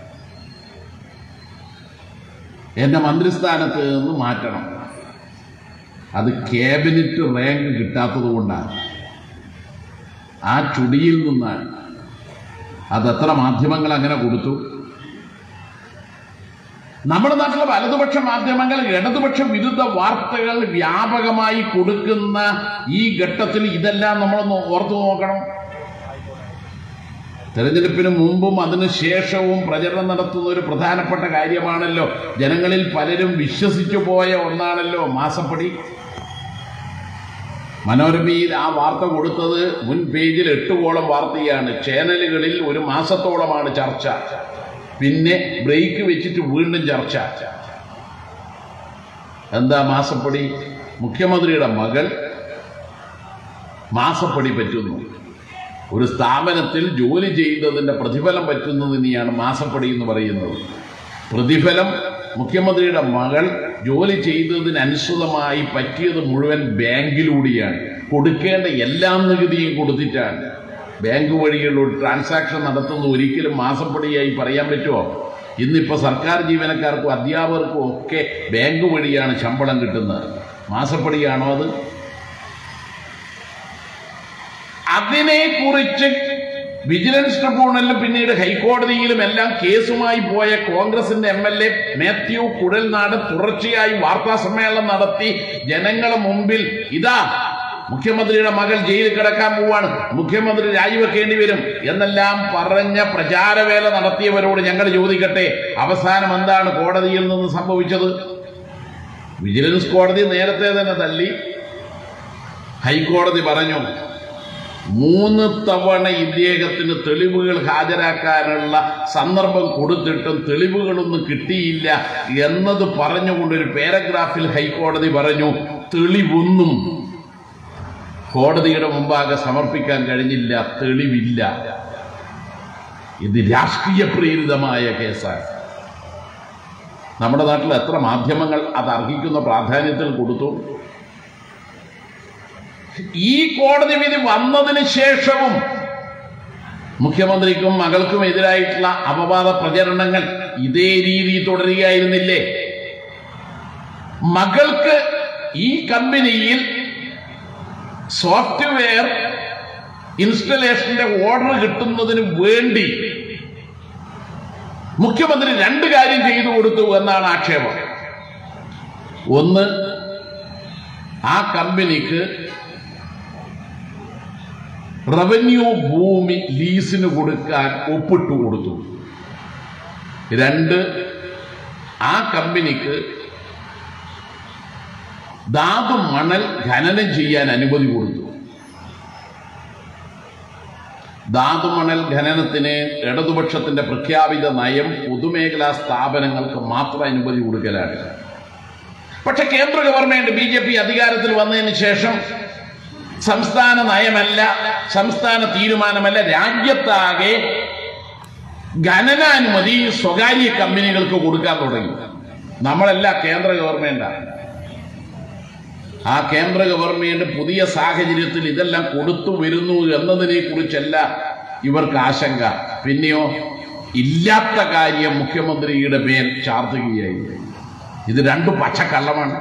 എന്നെ മന്ത്രിസ്ഥാനത്ത് നിന്ന് മാറ്റണം അത് ക്യാബിനറ്റ് റാങ്ക് കിട്ടാത്തത് കൊണ്ടാണ് ആ ചുടിയിൽ നിന്നാണ് അതെത്ര മാധ്യമങ്ങൾ അങ്ങനെ കൊടുത്തു നമ്മുടെ നാട്ടിലെ വലതുപക്ഷ മാധ്യമങ്ങൾ ഇടതുപക്ഷ വിരുദ്ധ വാർത്തകൾ വ്യാപകമായി കൊടുക്കുന്ന ഈ ഘട്ടത്തിൽ ഇതെല്ലാം നമ്മളൊന്ന് ഓർത്തു നോക്കണം തെരഞ്ഞെടുപ്പിന് മുമ്പും അതിനു ശേഷവും പ്രചരണം നടത്തുന്ന ഒരു പ്രധാനപ്പെട്ട കാര്യമാണല്ലോ ജനങ്ങളിൽ പലരും വിശ്വസിച്ചു പോയ ഒന്നാണല്ലോ മാസപ്പടി മനോരമയിൽ ആ വാർത്ത കൊടുത്തത് മുൻ പേജിൽ എട്ടുകോളം വാർത്തയാണ് ചാനലുകളിൽ ഒരു മാസത്തോളമാണ് ചർച്ച പിന്നെ ബ്രേക്ക് വെച്ചിട്ട് വീണ്ടും ചർച്ച എന്താ മാസപ്പടി മുഖ്യമന്ത്രിയുടെ മകൾ മാസപ്പടി പറ്റുന്നു ഒരു സ്ഥാപനത്തിൽ ജോലി ചെയ്യുന്നതിന്റെ പ്രതിഫലം പറ്റുന്നതിനെയാണ് മാസപ്പടി എന്ന് പറയുന്നത് പ്രതിഫലം മുഖ്യമന്ത്രിയുടെ മകൾ ജോലി ചെയ്തതിനനുസൃതമായി പറ്റിയത് മുഴുവൻ ബാങ്കിലൂടെയാണ് കൊടുക്കേണ്ട എല്ലാ നികുതിയും കൊടുത്തിട്ടാണ് ബാങ്ക് വഴിയുള്ള ട്രാൻസാക്ഷൻ നടത്തുന്ന ഒരിക്കലും മാസപ്പടിയായി പറയാൻ പറ്റുമോ ഇന്നിപ്പോൾ സർക്കാർ ജീവനക്കാർക്കും അധ്യാപകർക്കും ഒക്കെ ബാങ്ക് വഴിയാണ് ശമ്പളം കിട്ടുന്നത് മാസപ്പടിയാണോ അത് അതിനെക്കുറിച്ച് വിജിലൻസ് ട്രിബ്യൂണലിലും പിന്നീട് ഹൈക്കോടതിയിലും എല്ലാം കേസുമായി പോയ കോൺഗ്രസിന്റെ M L A Mathew Kuzhalnad തുടർച്ചയായി വാർത്താ സമ്മേളനം നടത്തി ജനങ്ങളെ മുമ്പിൽ ഇതാ മുഖ്യമന്ത്രിയുടെ മകൾ ജയിലിൽ കിടക്കാൻ പോവാണ് മുഖ്യമന്ത്രി രാജിവെക്കേണ്ടി വരും എന്നെല്ലാം പറഞ്ഞ പ്രചാരവേല നടത്തിയവരോട് ഞങ്ങൾ ചോദിക്കട്ടെ അവസാനം എന്താണ് കോടതിയിൽ നിന്ന് സംഭവിച്ചത് വിജിലൻസ് കോടതി നേരത്തെ തന്നെ തള്ളി ഹൈക്കോടതി പറഞ്ഞു മൂന്ന് തവണ ഇദ്ദേഹത്തിന് തെളിവുകൾ ഹാജരാക്കാനുള്ള സന്ദർഭം കൊടുത്തിട്ടും തെളിവുകളൊന്നും കിട്ടിയില്ല എന്നത് പറഞ്ഞുകൊണ്ട് ഒരു പാരഗ്രാഫിൽ ഹൈക്കോടതി പറഞ്ഞു തെളിവൊന്നും കോടതിയുടെ മുമ്പാകെ സമർപ്പിക്കാൻ കഴിഞ്ഞില്ല തെളിവില്ല ഇത് രാഷ്ട്രീയ പ്രേരിതമായ കേസാണ് നമ്മുടെ നാട്ടിൽ എത്ര മാധ്യമങ്ങൾ അത് അർഹിക്കുന്ന പ്രാധാന്യത്തിൽ കൊടുത്തു ഈ കോടതി വിധി വന്നതിന് ശേഷവും മുഖ്യമന്ത്രിക്കും മകൾക്കും എതിരായിട്ടുള്ള അപവാദ പ്രചരണങ്ങൾ ഇതേ രീതി തുടരുകയായിരുന്നില്ലേ മകൾക്ക് ഈ കമ്പനിയിൽ സോഫ്റ്റ്വെയർ ഇൻസ്റ്റലേഷന്റെ ഓർഡർ കിട്ടുന്നതിന് വേണ്ടി മുഖ്യമന്ത്രി രണ്ട് കാര്യം ചെയ്തു കൊടുത്തു എന്നാണ് ആക്ഷേപം ഒന്ന് ആ കമ്പനിക്ക് റവന്യൂ ഭൂമി ലീസിന് കൊടുക്കാൻ ഒപ്പിട്ടു കൊടുത്തു രണ്ട് ആ കമ്പനിക്ക് ധാതു മണൽ ഖനനം ചെയ്യാൻ അനുമതി കൊടുത്തു ധാതുമണൽ ഖനനത്തിന് ഇടതുപക്ഷത്തിന്റെ പ്രഖ്യാപിത നയം പൊതുമേഖലാ സ്ഥാപനങ്ങൾക്ക് മാത്രം അനുമതി കൊടുക്കലാണ് പക്ഷെ കേന്ദ്ര ഗവൺമെന്റ് ബി ജെ പി അധികാരത്തിൽ വന്നതിന് ശേഷം സംസ്ഥാന നയമല്ല സംസ്ഥാന തീരുമാനമല്ല രാജ്യത്താകെ ഖനനാനുമതി സ്വകാര്യ കമ്പനികൾക്ക് കൊടുക്കാൻ തുടങ്ങി നമ്മളല്ല കേന്ദ്ര ഗവൺമെന്റാണ് ആ കേന്ദ്ര ഗവൺമെന്റ് പുതിയ സാഹചര്യത്തിൽ ഇതെല്ലാം കൊടുത്തു വരുന്നു എന്നതിനെ കുറിച്ചല്ല ഇവർക്ക് ആശങ്ക പിന്നെയോ ഇല്ലാത്ത കാര്യം മുഖ്യമന്ത്രിയുടെ മേൽ ചാർത്തുകയായി ഇത് രണ്ടു പച്ചക്കള്ളമാണ്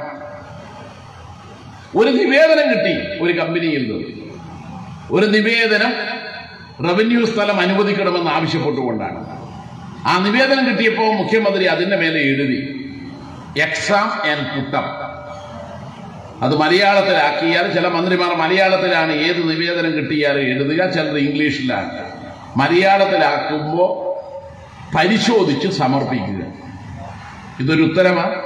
ഒരു നിവേദനം കിട്ടി ഒരു കമ്പനിയിൽ നിന്ന് ഒരു നിവേദനം റവന്യൂ സ്ഥലം അനുവദിക്കണമെന്ന് ആവശ്യപ്പെട്ടുകൊണ്ടാണ് ആ നിവേദനം കിട്ടിയപ്പോൾ മുഖ്യമന്ത്രി അതിന്റെ മേലെ എഴുതി എക്സാം ആൻഡ് പുട്ടം അത് മലയാളത്തിലാക്കിയാൽ ചില മന്ത്രിമാർ മലയാളത്തിലാണ് ഏത് നിവേദനം കിട്ടിയാലും എഴുതുക ചിലർ ഇംഗ്ലീഷിലാണ് മലയാളത്തിലാക്കുമ്പോൾ പരിശോധിച്ച് സമർപ്പിക്കുക ഇതൊരു ഉത്തരമാണ്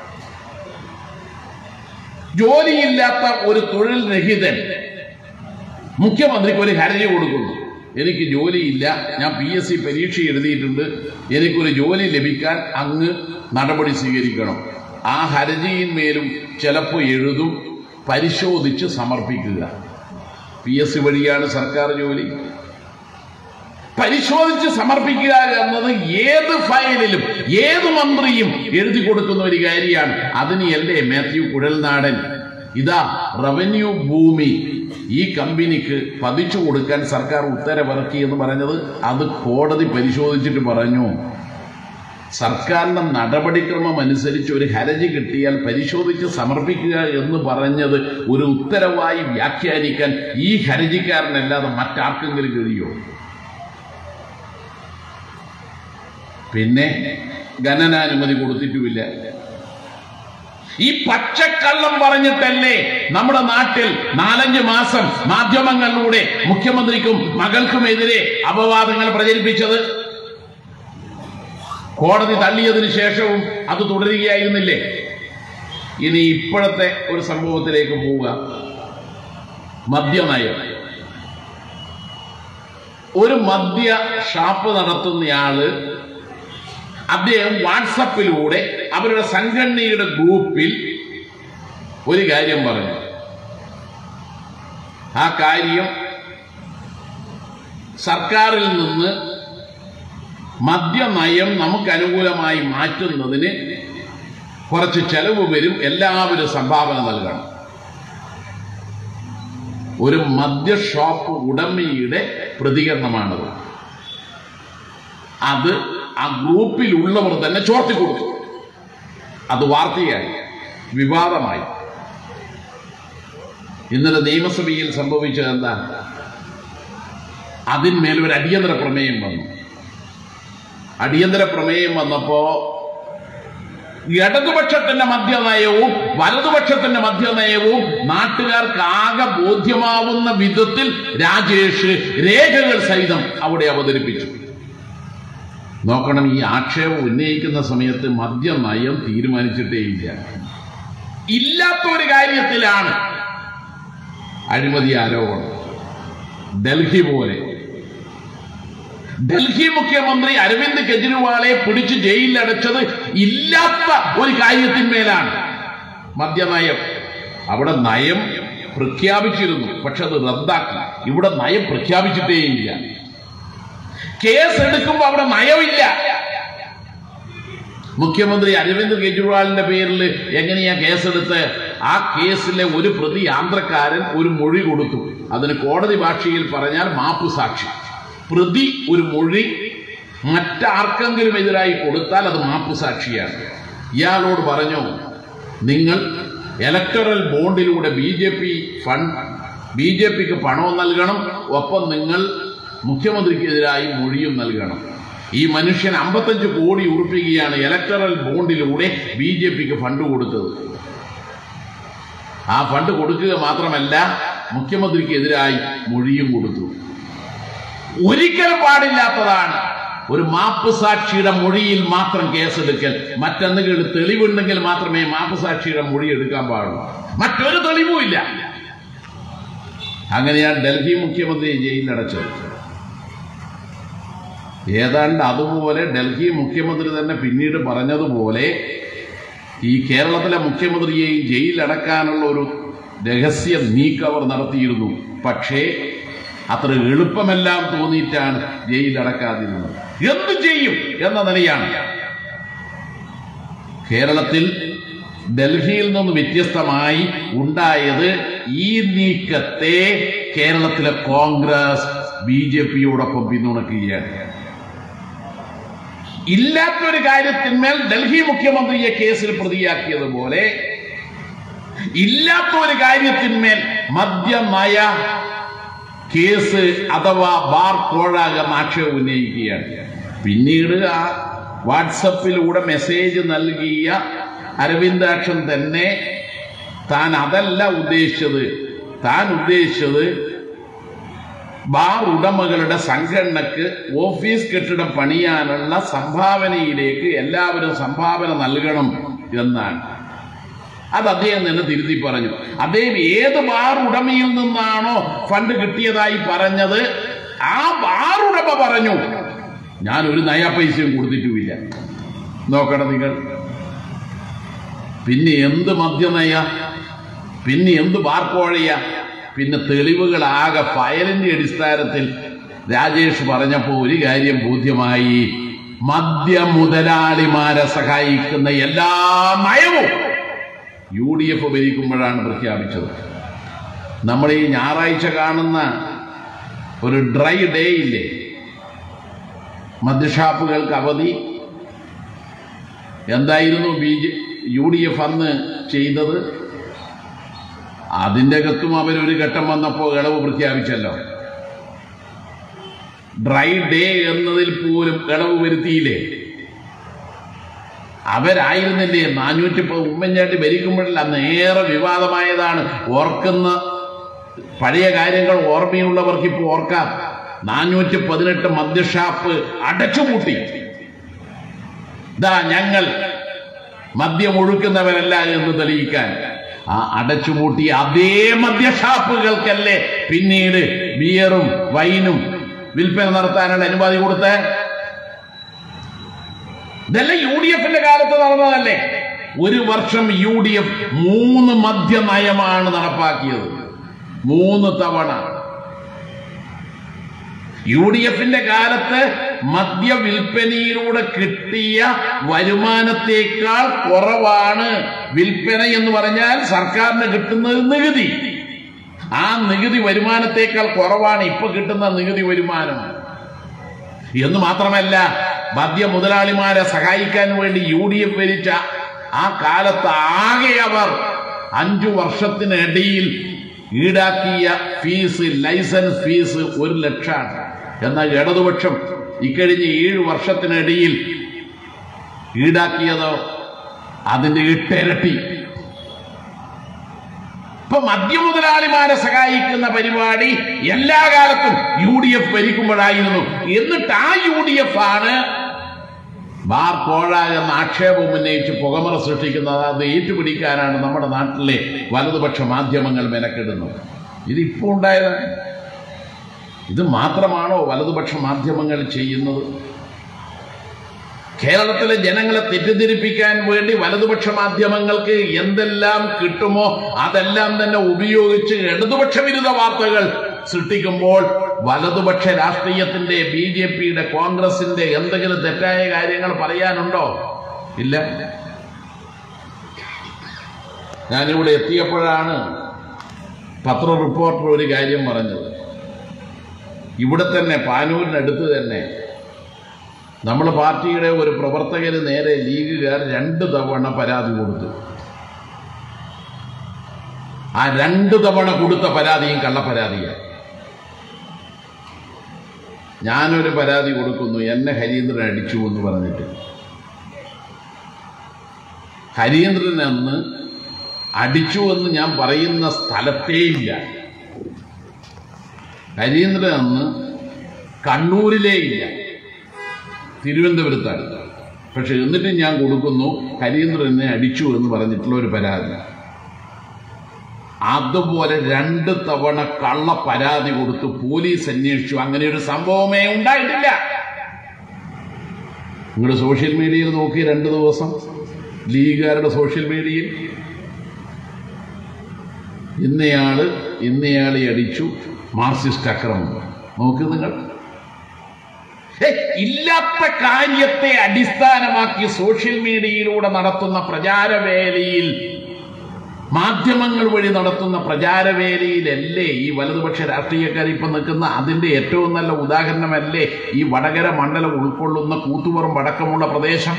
ജോലിയില്ലാത്ത ഒരു തൊഴിൽ രഹിതൻ മുഖ്യമന്ത്രിക്ക് ഒരു ഹർജി കൊടുക്കുന്നു എനിക്ക് ജോലിയില്ല ഞാൻ പി എസ് സി പരീക്ഷ എഴുതിയിട്ടുണ്ട് എനിക്കൊരു ജോലി ലഭിക്കാൻ അങ്ങ് നടപടി സ്വീകരിക്കണം ആ ഹർജിയിന്മേലും ചിലപ്പോൾ എഴുതും പരിശോധിച്ച് സമർപ്പിക്കുക പി എസ് സി വഴിയാണ് സർക്കാർ ജോലി പരിശോധിച്ച് സമർപ്പിക്കുക എന്നത് ഏത് ഫയലിലും ഏത് മന്ത്രിയും എഴുതി കൊടുക്കുന്ന ഒരു കാര്യമാണ് അതിന് അല്ലേ മാത്യു കുഴൽനാടൻ ഇതാ റവന്യൂ ഭൂമി ഈ കമ്പനിക്ക് പതിച്ചു കൊടുക്കാൻ സർക്കാർ ഉത്തരവിറക്കി എന്ന് പറഞ്ഞത് അത് കോടതി പരിശോധിച്ചിട്ട് പറഞ്ഞു സർക്കാരിന്റെ നടപടിക്രമം അനുസരിച്ച് ഒരു ഹർജി കിട്ടിയാൽ പരിശോധിച്ച് സമർപ്പിക്കുക എന്ന് പറഞ്ഞത് ഒരു ഉത്തരവായി വ്യാഖ്യാനിക്കാൻ ഈ ഹർജിക്കാരനല്ലാതെ മറ്റാർക്കെങ്കിലും കഴിയോ പിന്നെ ഖനനാനുമതി കൊടുത്തിട്ടുമില്ല ഈ പച്ചക്കള്ളം പറഞ്ഞിട്ടല്ലേ നമ്മുടെ നാട്ടിൽ നാലഞ്ച് മാസം മാധ്യമങ്ങളിലൂടെ മുഖ്യമന്ത്രിക്കും മകൾക്കുമെതിരെ അപവാദങ്ങൾ പ്രചരിപ്പിച്ചത് കോടതി തള്ളിയതിനു ശേഷവും അത് തുടരുകയായിരുന്നില്ലേ ഇനി ഇപ്പോഴത്തെ ഒരു സംഭവത്തിലേക്ക് പോവുക മദ്യനയം ഒരു മദ്യ ഷാപ്പ് നടത്തുന്നയാള് അദ്ദേഹം വാട്സപ്പിലൂടെ അവരുടെ സംഘടനയുടെ ഗ്രൂപ്പിൽ ഒരു കാര്യം പറഞ്ഞു ആ കാര്യം സർക്കാരിൽ നിന്ന് മദ്യനയം നമുക്ക് അനുകൂലമായി മാറ്റുന്നതിന് കുറച്ച് ചെലവ് വരും എല്ലാവരും സംഭാവന നൽകണം ഒരു മദ്യ ഷോപ്പ് ഉടമയുടെ പ്രതികരണമാണത് അത് ആ ഗ്രൂപ്പിലുള്ളവർ തന്നെ ചോർത്തി കൊടുത്തു അത് വാർത്തയായി വിവാദമായി ഇന്നലെ നിയമസഭയിൽ സംഭവിച്ചത് എന്താ അതിന്മേൽ ഒരു അടിയന്തര പ്രമേയം വന്നു അടിയന്തര പ്രമേയം വന്നപ്പോ ഇടതുപക്ഷത്തിന്റെ മദ്യനയവും വലതുപക്ഷത്തിന്റെ മദ്യനയവും നാട്ടുകാർക്ക് ആകെ ബോധ്യമാവുന്ന വിധത്തിൽ രാജേഷ് രേഖകൾ സഹിതം അവിടെ അവതരിപ്പിച്ചു നോക്കണം ഈ ആക്ഷേപം ഉന്നയിക്കുന്ന സമയത്ത് മദ്യനയം തീരുമാനിച്ചിട്ടേയില്ല ഇല്ലാത്ത ഒരു കാര്യത്തിലാണ് അഴിമതി ആരോപണം ഡൽഹി പോലെ ഡൽഹി മുഖ്യമന്ത്രി അരവിന്ദ് കെജ്രിവാളെ പിടിച്ച് ജയിലിലടച്ചത് ഇല്ലാത്ത ഒരു കാര്യത്തിന്മേലാണ് മദ്യനയം അവിടെ നയം പ്രഖ്യാപിച്ചിരുന്നു പക്ഷെ അത് റദ്ദാക്കി ഇവിടെ നയം പ്രഖ്യാപിച്ചിട്ടേയില്ല കേസ് എടുക്കുമ്പോൾ അവിടെ നയമില്ല മുഖ്യമന്ത്രി അരവിന്ദ് കെജ്രിവാളിന്റെ പേരിൽ എങ്ങനെയാ കേസെടുത്ത് ആ കേസിലെ ഒരു പ്രതി ആന്ധ്രക്കാരൻ ഒരു മൊഴി കൊടുത്തു അതിന് കോടതി ഭാഷയിൽ പറഞ്ഞാൽ മാപ്പ് സാക്ഷി പ്രതി ഒരു മൊഴി മറ്റാർക്കെങ്കിലും എതിരായി കൊടുത്താൽ അത് മാപ്പ് സാക്ഷിയാണ് ഇയാളോട് പറഞ്ഞു നിങ്ങൾ ഇലക്ടറൽ ബോണ്ടിലൂടെ B J P fund B J പിക്ക് പണവും നൽകണം ഒപ്പം നിങ്ങൾ മുഖ്യമന്ത്രിക്കെതിരായി മൊഴിയും നൽകണം ഈ മനുഷ്യൻ അമ്പത്തഞ്ച് കോടി ഉറപ്പിക്കുകയാണ് ഇലക്ടറൽ ബോണ്ടിലൂടെ ബി ജെ പിക്ക് ഫണ്ട് കൊടുത്തത് ആ ഫണ്ട് കൊടുക്കുക മാത്രമല്ല മുഖ്യമന്ത്രിക്കെതിരായി മൊഴിയും കൊടുത്തു ഒരിക്കലും പാടില്ലാത്തതാണ് ഒരു മാപ്പ് സാക്ഷിയുടെ മൊഴിയിൽ മാത്രം കേസെടുക്കൽ മറ്റെന്തെങ്കിലും തെളിവുണ്ടെങ്കിൽ മാത്രമേ മാപ്പ് സാക്ഷിയുടെ മൊഴി എടുക്കാൻ പാടുള്ളൂ മറ്റൊരു തെളിവും ഇല്ല അങ്ങനെയാണ് ഡൽഹി മുഖ്യമന്ത്രി ജയിലിലടച്ചത് ഏതാണ്ട് അതുപോലെ ഡൽഹി മുഖ്യമന്ത്രി തന്നെ പിന്നീട് പറഞ്ഞതുപോലെ ഈ കേരളത്തിലെ മുഖ്യമന്ത്രിയെയും ജയിലടക്കാനുള്ള ഒരു രഹസ്യ നീക്കം അവർ നടത്തിയിരുന്നു പക്ഷേ അത്ര എളുപ്പമെല്ലാം തോന്നിയിട്ടാണ് ജയിലടക്കാതിരുന്നത് എന്തു ചെയ്യും എന്ന നിലയാണ് കേരളത്തിൽ ഡൽഹിയിൽ നിന്ന് വ്യത്യസ്തമായി ഉണ്ടായത് ഈ നീക്കത്തെ കേരളത്തിലെ കോൺഗ്രസ് ബി ജെ പിയോടൊപ്പം പിന്തുണയ്ക്കുകയാണ് ഇല്ലാത്തൊരു കാര്യത്തിന്മേൽ ഡൽഹി മുഖ്യമന്ത്രിയെ കേസിൽ പ്രതിയാക്കിയതുപോലെ ഇല്ലാത്ത ഒരു കാര്യത്തിന്മേൽ മദ്യനയ കേസ് അഥവാ ബാർ കോഴാക ആക്ഷേപം ഉന്നയിക്കുകയാണ് പിന്നീട് ആ വാട്സപ്പിലൂടെ മെസ്സേജ് നൽകിയ അരവിന്ദാക്ഷൻ തന്നെ താൻ അതല്ല ഉദ്ദേശിച്ചത് താൻ ഉദ്ദേശിച്ചത് ബാർ ഉടമകളുടെ സംഘടനക്ക് ഓഫീസ് കെട്ടിടം പണിയാനുള്ള സംഭാവനയിലേക്ക് എല്ലാവരും സംഭാവന നൽകണം എന്നാണ് അത് അദ്ദേഹം തന്നെ തിരുത്തി പറഞ്ഞു അദ്ദേഹം ഏത് ബാർ ഉടമയിൽ നിന്നാണോ ഫണ്ട് കിട്ടിയതായി പറഞ്ഞത് ആ ബാർ ഉടമ പറഞ്ഞു ഞാൻ ഒരു നയ പൈസയും കൊടുത്തിട്ടുമില്ല നോക്കണം നിങ്ങൾ പിന്നെ എന്ത് മദ്യനയ പിന്നെ എന്ത് ബാർക്കോഴയ പിന്നെ തെളിവുകളാകെ ഫയലിന്റെ അടിസ്ഥാനത്തിൽ രാജേഷ് പറഞ്ഞപ്പോൾ ഒരു കാര്യം ബോധ്യമായി മദ്യ മുതലാളിമാരെ സഹായിക്കുന്ന എല്ലാ നയവും യു ഡി എഫ് ഭരിക്കുമ്പോഴാണ് പ്രഖ്യാപിച്ചത് നമ്മൾ ഈ ഞായറാഴ്ച കാണുന്ന ഒരു ഡ്രൈ ഡേ ഇല്ലേ മദ്യഷാപ്പുകൾക്ക് അവധി എന്തായിരുന്നു B J U D F അന്ന് ചെയ്തത് അതിൻ്റെ അകത്തും അവരൊരു ഘട്ടം വന്നപ്പോൾ ഇളവ് പ്രഖ്യാപിച്ചല്ലോ ഡ്രൈ ഡേ എന്നതിൽ പോലും ഇളവ് വരുത്തിയില്ലേ അവരായിരുന്നില്ലേ നാനൂറ്റി ഉമ്മൻചാണ്ടി ഭരിക്കുമ്പോഴല്ല അന്ന് ഏറെ വിവാദമായതാണ് ഓർക്കുന്ന പഴയ കാര്യങ്ങൾ ഓർമ്മയുള്ളവർക്ക് ഇപ്പോൾ ഓർക്കാം നാനൂറ്റി പതിനെട്ട് മദ്യഷാപ്പ് അടച്ചുപൂട്ടി ഇതാ ഞങ്ങൾ മദ്യം ഒഴുക്കുന്നവരല്ല എന്ന് തെളിയിക്കാൻ ആ അടച്ചുപൂട്ടി അതേ മദ്യഷാപ്പുകൾക്കല്ലേ പിന്നീട് ബിയറും വൈനും വിൽപ്പന നടത്താനുള്ള അനുമതി കൊടുത്തേ ഇതെല്ലാം യു ഡി എഫിന്റെ കാലത്ത് നടന്നതല്ലേ ഒരു വർഷം യു ഡി എഫ് മൂന്ന് മദ്യ നയമാണ് നടപ്പാക്കിയത് മൂന്ന് തവണ യു ഡി എഫിന്റെ കാലത്ത് മദ്യ വിൽപ്പനയിലൂടെ കിട്ടിയ വരുമാനത്തേക്കാൾ കുറവാണ് വിൽപ്പന എന്ന് പറഞ്ഞാൽ സർക്കാരിന് കിട്ടുന്നത് നികുതി ആ നികുതി വരുമാനത്തേക്കാൾ കുറവാണ് ഇപ്പൊ കിട്ടുന്ന നികുതി വരുമാനം എന്ന് മാത്രമല്ല മദ്യ മുതലാളിമാരെ സഹായിക്കാൻ വേണ്ടി യു ഡി എഫ് ഭരിച്ച ആ കാലത്ത് ആകെ അവർ അഞ്ചു വർഷത്തിനിടയിൽ ഈടാക്കിയ ഫീസ് ലൈസൻസ് ഫീസ് ഒരു ലക്ഷമാണ് എന്നാൽ ഇടതുപക്ഷം ഇക്കഴിഞ്ഞ ഏഴ് വർഷത്തിനിടയിൽ ഈടാക്കിയതോ അതിന്റെ എട്ടിരട്ടി ഇപ്പൊ മദ്യമുതലാളിമാരെ സഹായിക്കുന്ന പരിപാടി എല്ലാ കാലത്തും യു ഡി എഫ് ഭരിക്കുമ്പോഴായിരുന്നു എന്നിട്ട് ആ യു ഡി എഫ് ആണ് ബാർ കോഴ എന്ന ആക്ഷേപം ഉന്നയിച്ച് പുകമറ സൃഷ്ടിക്കുന്നത് അത് ഏറ്റുപിടിക്കാനാണ് നമ്മുടെ നാട്ടിലെ വലതുപക്ഷ മാധ്യമങ്ങൾ മെനക്കെടുന്നത് ഇതിപ്പോൾ ഉണ്ടായതാണ് ഇത് മാത്രമാണോ വലതുപക്ഷ മാധ്യമങ്ങൾ ചെയ്യുന്നത് കേരളത്തിലെ ജനങ്ങളെ തെറ്റിദ്ധരിപ്പിക്കാൻ വേണ്ടി വലതുപക്ഷ മാധ്യമങ്ങൾക്ക് എന്തെല്ലാം കിട്ടുമോ അതെല്ലാം തന്നെ ഉപയോഗിച്ച് ഇടതുപക്ഷ വിരുദ്ധ വാർത്തകൾ സൃഷ്ടിക്കുമ്പോൾ വലതുപക്ഷ രാഷ്ട്രീയത്തിന്റെ ബി ജെ പിയുടെ കോൺഗ്രസിന്റെ എന്തെങ്കിലും തെറ്റായ കാര്യങ്ങൾ പറയാനുണ്ടോ ഇല്ല ഞാനിവിടെ എത്തിയപ്പോഴാണ് പത്ര റിപ്പോർട്ടർ ഒരു കാര്യം പറഞ്ഞത് ഇവിടെ തന്നെ പാനൂരിനടുത്ത് തന്നെ നമ്മുടെ പാർട്ടിയുടെ ഒരു പ്രവർത്തകന് നേരെ ലീഗുകാർ രണ്ട് തവണ പരാതി കൊടുത്തു ആ രണ്ട് തവണ കൊടുത്ത പരാതിയും കള്ളപ്പരാതിയാണ് ഞാനൊരു പരാതി കൊടുക്കുന്നു എന്നെ ഹരീന്ദ്രൻ അടിച്ചു എന്ന് പറഞ്ഞിട്ട് ഹരീന്ദ്രൻ അന്ന് അടിച്ചു എന്ന് ഞാൻ പറയുന്ന സ്ഥലത്തേയില്ല ഹരീന്ദ്രൻ അന്ന് കണ്ണൂരിലേ ഇല്ല തിരുവനന്തപുരത്താണ് പക്ഷെ എന്നിട്ടും ഞാൻ കൊടുക്കുന്നു ഹരീന്ദ്രനെ അടിച്ചു എന്ന് പറഞ്ഞിട്ടുള്ള ഒരു പരാതി അതുപോലെ രണ്ട് തവണ കള്ള പരാതി കൊടുത്ത് പോലീസ് അന്വേഷിച്ചു അങ്ങനെ ഒരു സംഭവമേ ഉണ്ടായിട്ടില്ല നിങ്ങൾ സോഷ്യൽ മീഡിയയിൽ നോക്കി രണ്ട് ദിവസം ലീഗുകാരുടെ സോഷ്യൽ മീഡിയയിൽ ഇന്നയാള് ഇന്നയാളെ അടിച്ചു മാർക്സിസ്റ്റ് അക്രമം നോക്ക് നിങ്ങൾ ഏയ്, ഇല്ലാത്ത കാര്യത്തെ അടിസ്ഥാനമാക്കി സോഷ്യൽ മീഡിയയിലൂടെ നടത്തുന്ന പ്രചാരവേലയിൽ മാധ്യമങ്ങൾ വഴി നടത്തുന്ന പ്രചാരവേലയിലല്ലേ ഈ വലതുപക്ഷ രാഷ്ട്രീയക്കാർ ഇപ്പൊ നിൽക്കുന്ന അതിന്റെ ഏറ്റവും നല്ല ഉദാഹരണമല്ലേ ഈ വടകര മണ്ഡലം ഉൾക്കൊള്ളുന്ന കൂത്തുപുറം അടക്കമുള്ള പ്രദേശം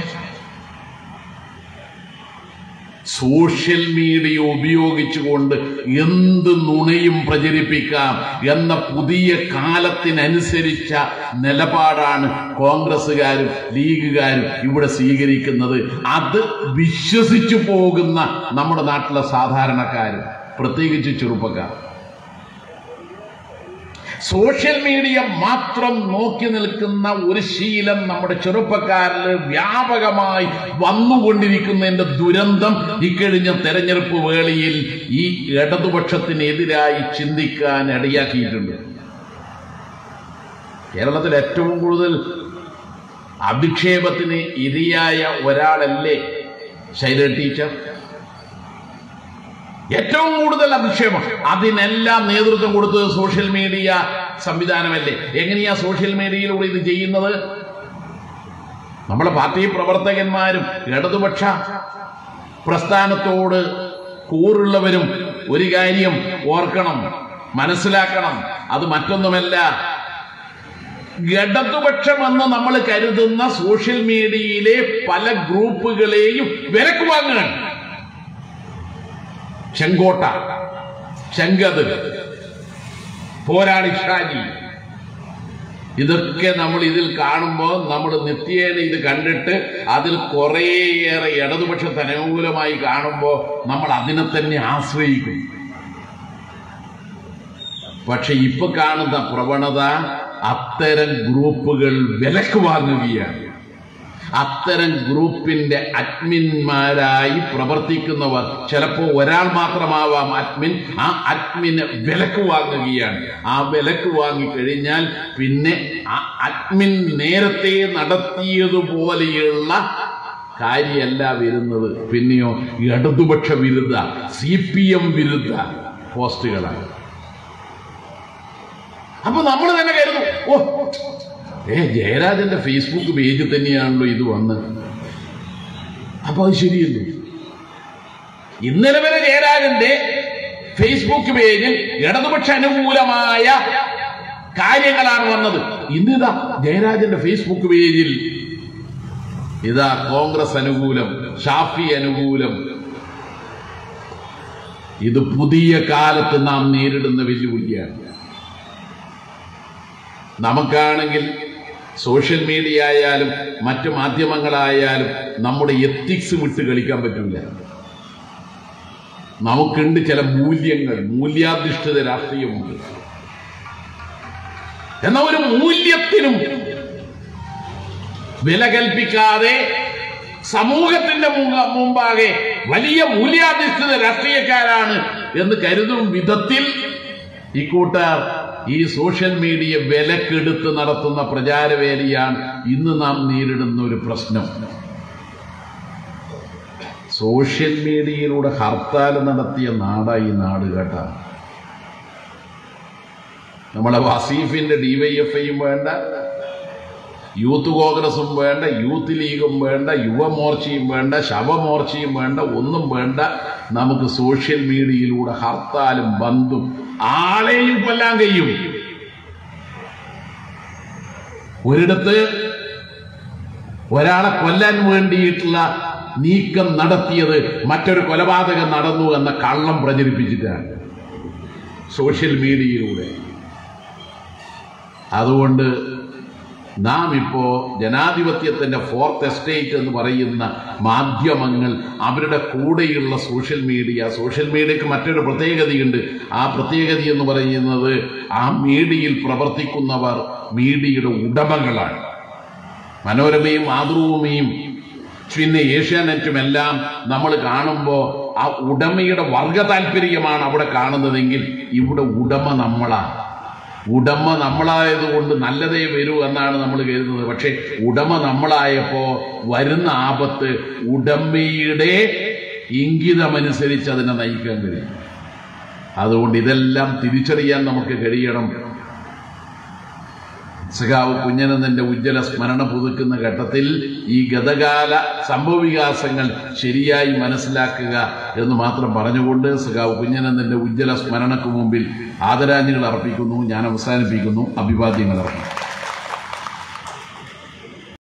സോഷ്യൽ മീഡിയ ഉപയോഗിച്ചുകൊണ്ട് എന്ത് നുണയും പ്രചരിപ്പിക്കാം എന്ന പുതിയ കാലത്തിനനുസരിച്ച നിലപാടാണ് കോൺഗ്രസ്സുകാരും ലീഗുകാരും ഇവിടെ സ്വീകരിക്കുന്നത് അത് വിശ്വസിച്ചു പോകുന്ന നമ്മുടെ നാട്ടിലെ സാധാരണക്കാരും പ്രത്യേകിച്ച് ചെറുപ്പക്കാർ സോഷ്യൽ മീഡിയ മാത്രം നോക്കി നിൽക്കുന്ന ഒരു ശീലം നമ്മുടെ ചെറുപ്പക്കാരിൽ വ്യാപകമായി വന്നുകൊണ്ടിരിക്കുന്നതിന്റെ ദുരന്തം ഇക്കഴിഞ്ഞ തെരഞ്ഞെടുപ്പ് വേളയിൽ ഈ ഇടതുപക്ഷത്തിനെതിരായി ചിന്തിക്കാൻ ഇടയാക്കിയിട്ടുണ്ട് കേരളത്തിൽ ഏറ്റവും കൂടുതൽ അധിക്ഷേപത്തിന് ഇരയായ ഒരാളല്ലേ ശൈല ടീച്ചർ ഏറ്റവും കൂടുതൽ അധിക്ഷേപം അതിനെല്ലാം നേതൃത്വം കൊടുത്തത് സോഷ്യൽ മീഡിയ സംവിധാനമല്ലേ എങ്ങനെയാ സോഷ്യൽ മീഡിയയിലൂടെ ഇത് ചെയ്യുന്നത് നമ്മളെ പാർട്ടി പ്രവർത്തകന്മാരും ഇടതുപക്ഷ പ്രസ്ഥാനത്തോട് കൂറുള്ളവരും ഒരു കാര്യം ഓർക്കണം മനസ്സിലാക്കണം അത് മറ്റൊന്നുമല്ല ഇടതുപക്ഷമെന്ന് നമ്മൾ കരുതുന്ന സോഷ്യൽ മീഡിയയിലെ പല ഗ്രൂപ്പുകളെയും വിലക്ക് വാങ്ങുകയാണ് ചെങ്കോട്ട ചെങ്കത് പോരാളി ഷാജി ഇതൊക്കെ നമ്മൾ ഇതിൽ കാണുമ്പോൾ നമ്മൾ നിത്യേന ഇത് കണ്ടിട്ട് അതിൽ കുറേയേറെ ഇടതുപക്ഷത്തിന് അനുകൂലമായി കാണുമ്പോൾ നമ്മൾ അതിനെ തന്നെ ആശ്രയിക്കും പക്ഷെ ഇപ്പൊ കാണുന്ന പ്രവണത അത്തരം ഗ്രൂപ്പുകൾ വിലക്ക് വാങ്ങുകയാണ് അത്തരം ഗ്രൂപ്പിന്റെ അഡ്മിന്മാരായി പ്രവർത്തിക്കുന്നവർ ചിലപ്പോൾ ഒരാൾ മാത്രമാവാം അഡ്മിൻ ആ അഡ്മിന് വിലക്ക് വാങ്ങുകയാണ് ആ വിലക്ക് വാങ്ങിക്കഴിഞ്ഞാൽ പിന്നെ ആ അഡ്മിൻ നേരത്തെ നടത്തിയതുപോലെയുള്ള കാര്യമല്ല വരുന്നത് പിന്നെയോ ഇടതുപക്ഷ വിരുദ്ധ സി പി എം വിരുദ്ധ പോസ്റ്റുകളാണ് അപ്പൊ നമ്മൾ തന്നെ കരുതും ഓ ഏ ജയരാജന്റെ ഫേസ്ബുക്ക് പേജ് തന്നെയാണല്ലോ ഇത് വന്ന് അപ്പൊ അത് ശരിയല്ലേ ഇന്നലെ വരെ ജയരാജന്റെ ഫേസ്ബുക്ക് പേജിൽ ഇടതുപക്ഷ അനുകൂലമായ കാര്യങ്ങളാണ് വന്നത് ഇന്നിതാ ജയരാജന്റെ ഫേസ്ബുക്ക് പേജിൽ ഇതാ കോൺഗ്രസ് അനുകൂലം ഷാഫി അനുകൂലം ഇത് പുതിയ കാലത്ത് നാം നേരിടുന്ന വെല്ലുവിളിയാണ് നമുക്കാണെങ്കിൽ സോഷ്യൽ മീഡിയ ആയാലും മറ്റു മാധ്യമങ്ങളായാലും നമ്മുടെ എത്തിക്സ് വിട്ട് കളിക്കാൻ പറ്റില്ല നമുക്കുണ്ട് ചില മൂല്യങ്ങൾ മൂല്യാധിഷ്ഠിത രാഷ്ട്രീയമുണ്ട് എന്നാൽ ഒരു മൂല്യത്തിനും വില കൽപ്പിക്കാതെ സമൂഹത്തിന്റെ മുമ്പ- മുമ്പാകെ വലിയ മൂല്യാധിഷ്ഠിത രാഷ്ട്രീയക്കാരാണ് എന്ന് കരുതും വിധത്തിൽ ഇക്കൂട്ടർ ഈ സോഷ്യൽ മീഡിയ വിലക്കെടുത്ത് നടത്തുന്ന പ്രചാരവേലിയാണ് ഇന്ന് നാം നേരിടുന്ന ഒരു പ്രശ്നം സോഷ്യൽ മീഡിയയിലൂടെ ഹർത്താൽ നടത്തിയ നാടായി ഈ നാട് കേട്ടാ നമ്മളെ വസീഫിന്റെ ഡിവൈഎഫ്ഐയും വേണ്ട യൂത്ത് കോൺഗ്രസും വേണ്ട യൂത്ത് ലീഗും വേണ്ട യുവമോർച്ചയും വേണ്ട ശവമോർച്ചയും വേണ്ട ഒന്നും വേണ്ട നമുക്ക് സോഷ്യൽ മീഡിയയിലൂടെ ഹർത്താലും ബന്ധും ആളെയും കൊല്ലാൻ കഴിയും ഒരിടത്ത് ഒരാളെ കൊല്ലാൻ വേണ്ടിയിട്ടുള്ള നീക്കം നടത്തിയത് മറ്റൊരു കൊലപാതകം നടന്നു എന്ന കള്ളം പ്രചരിപ്പിച്ചിട്ടാണ് സോഷ്യൽ മീഡിയയിലൂടെ അതുകൊണ്ട് നാം ഇപ്പോ ജനാധിപത്യത്തിന്റെ ഫോർത്ത് എസ്റ്റേറ്റ് എന്ന് പറയുന്ന മാധ്യമങ്ങൾ അവരുടെ കൂടെയുള്ള സോഷ്യൽ മീഡിയ സോഷ്യൽ മീഡിയക്ക് മറ്റൊരു പ്രത്യേകതയുണ്ട് ആ പ്രത്യേകത എന്ന് പറയുന്നത് ആ മീഡിയയിൽ പ്രവർത്തിക്കുന്നവർ മീഡിയയുടെ ഉടമകളാണ് മനോരമയും മാതൃഭൂമിയും പിന്നെ ഏഷ്യാനെറ്റും എല്ലാം നമ്മൾ കാണുമ്പോൾ ആ ഉടമയുടെ വർഗ താല്പര്യമാണ് അവിടെ കാണുന്നതെങ്കിൽ ഇവിടെ ഉടമ നമ്മളാണ് ഉടമ നമ്മളായതുകൊണ്ട് നല്ലതേ വരൂ എന്നാണ് നമ്മൾ കരുതുന്നത് പക്ഷെ ഉടമ നമ്മളായപ്പോ വരുന്ന ആപത്ത് ഉടമയുടെ ഇംഗിതമനുസരിച്ച് അതിനെ നയിക്കാൻ കഴിയും അതുകൊണ്ട് ഇതെല്ലാം തിരിച്ചറിയാൻ നമുക്ക് കഴിയണം സഖാവ് കുഞ്ഞനന്ദന്റെ ഉജ്ജ്വല സ്മരണ പുതുക്കുന്ന ഘട്ടത്തിൽ ഈ ഗതകാല സംഭവവികാസങ്ങൾ ശരിയായി മനസ്സിലാക്കുക എന്ന് മാത്രം പറഞ്ഞുകൊണ്ട് സഖാവ് കുഞ്ഞനന്ദന്റെ ഉജ്ജ്വല സ്മരണക്ക് മുമ്പിൽ ആദരാഞ്ജലികൾ അർപ്പിക്കുന്നു ഞാൻ അവസാനിപ്പിക്കുന്നു അഭിവാദ്യങ്ങൾ അർപ്പിക്കുന്നു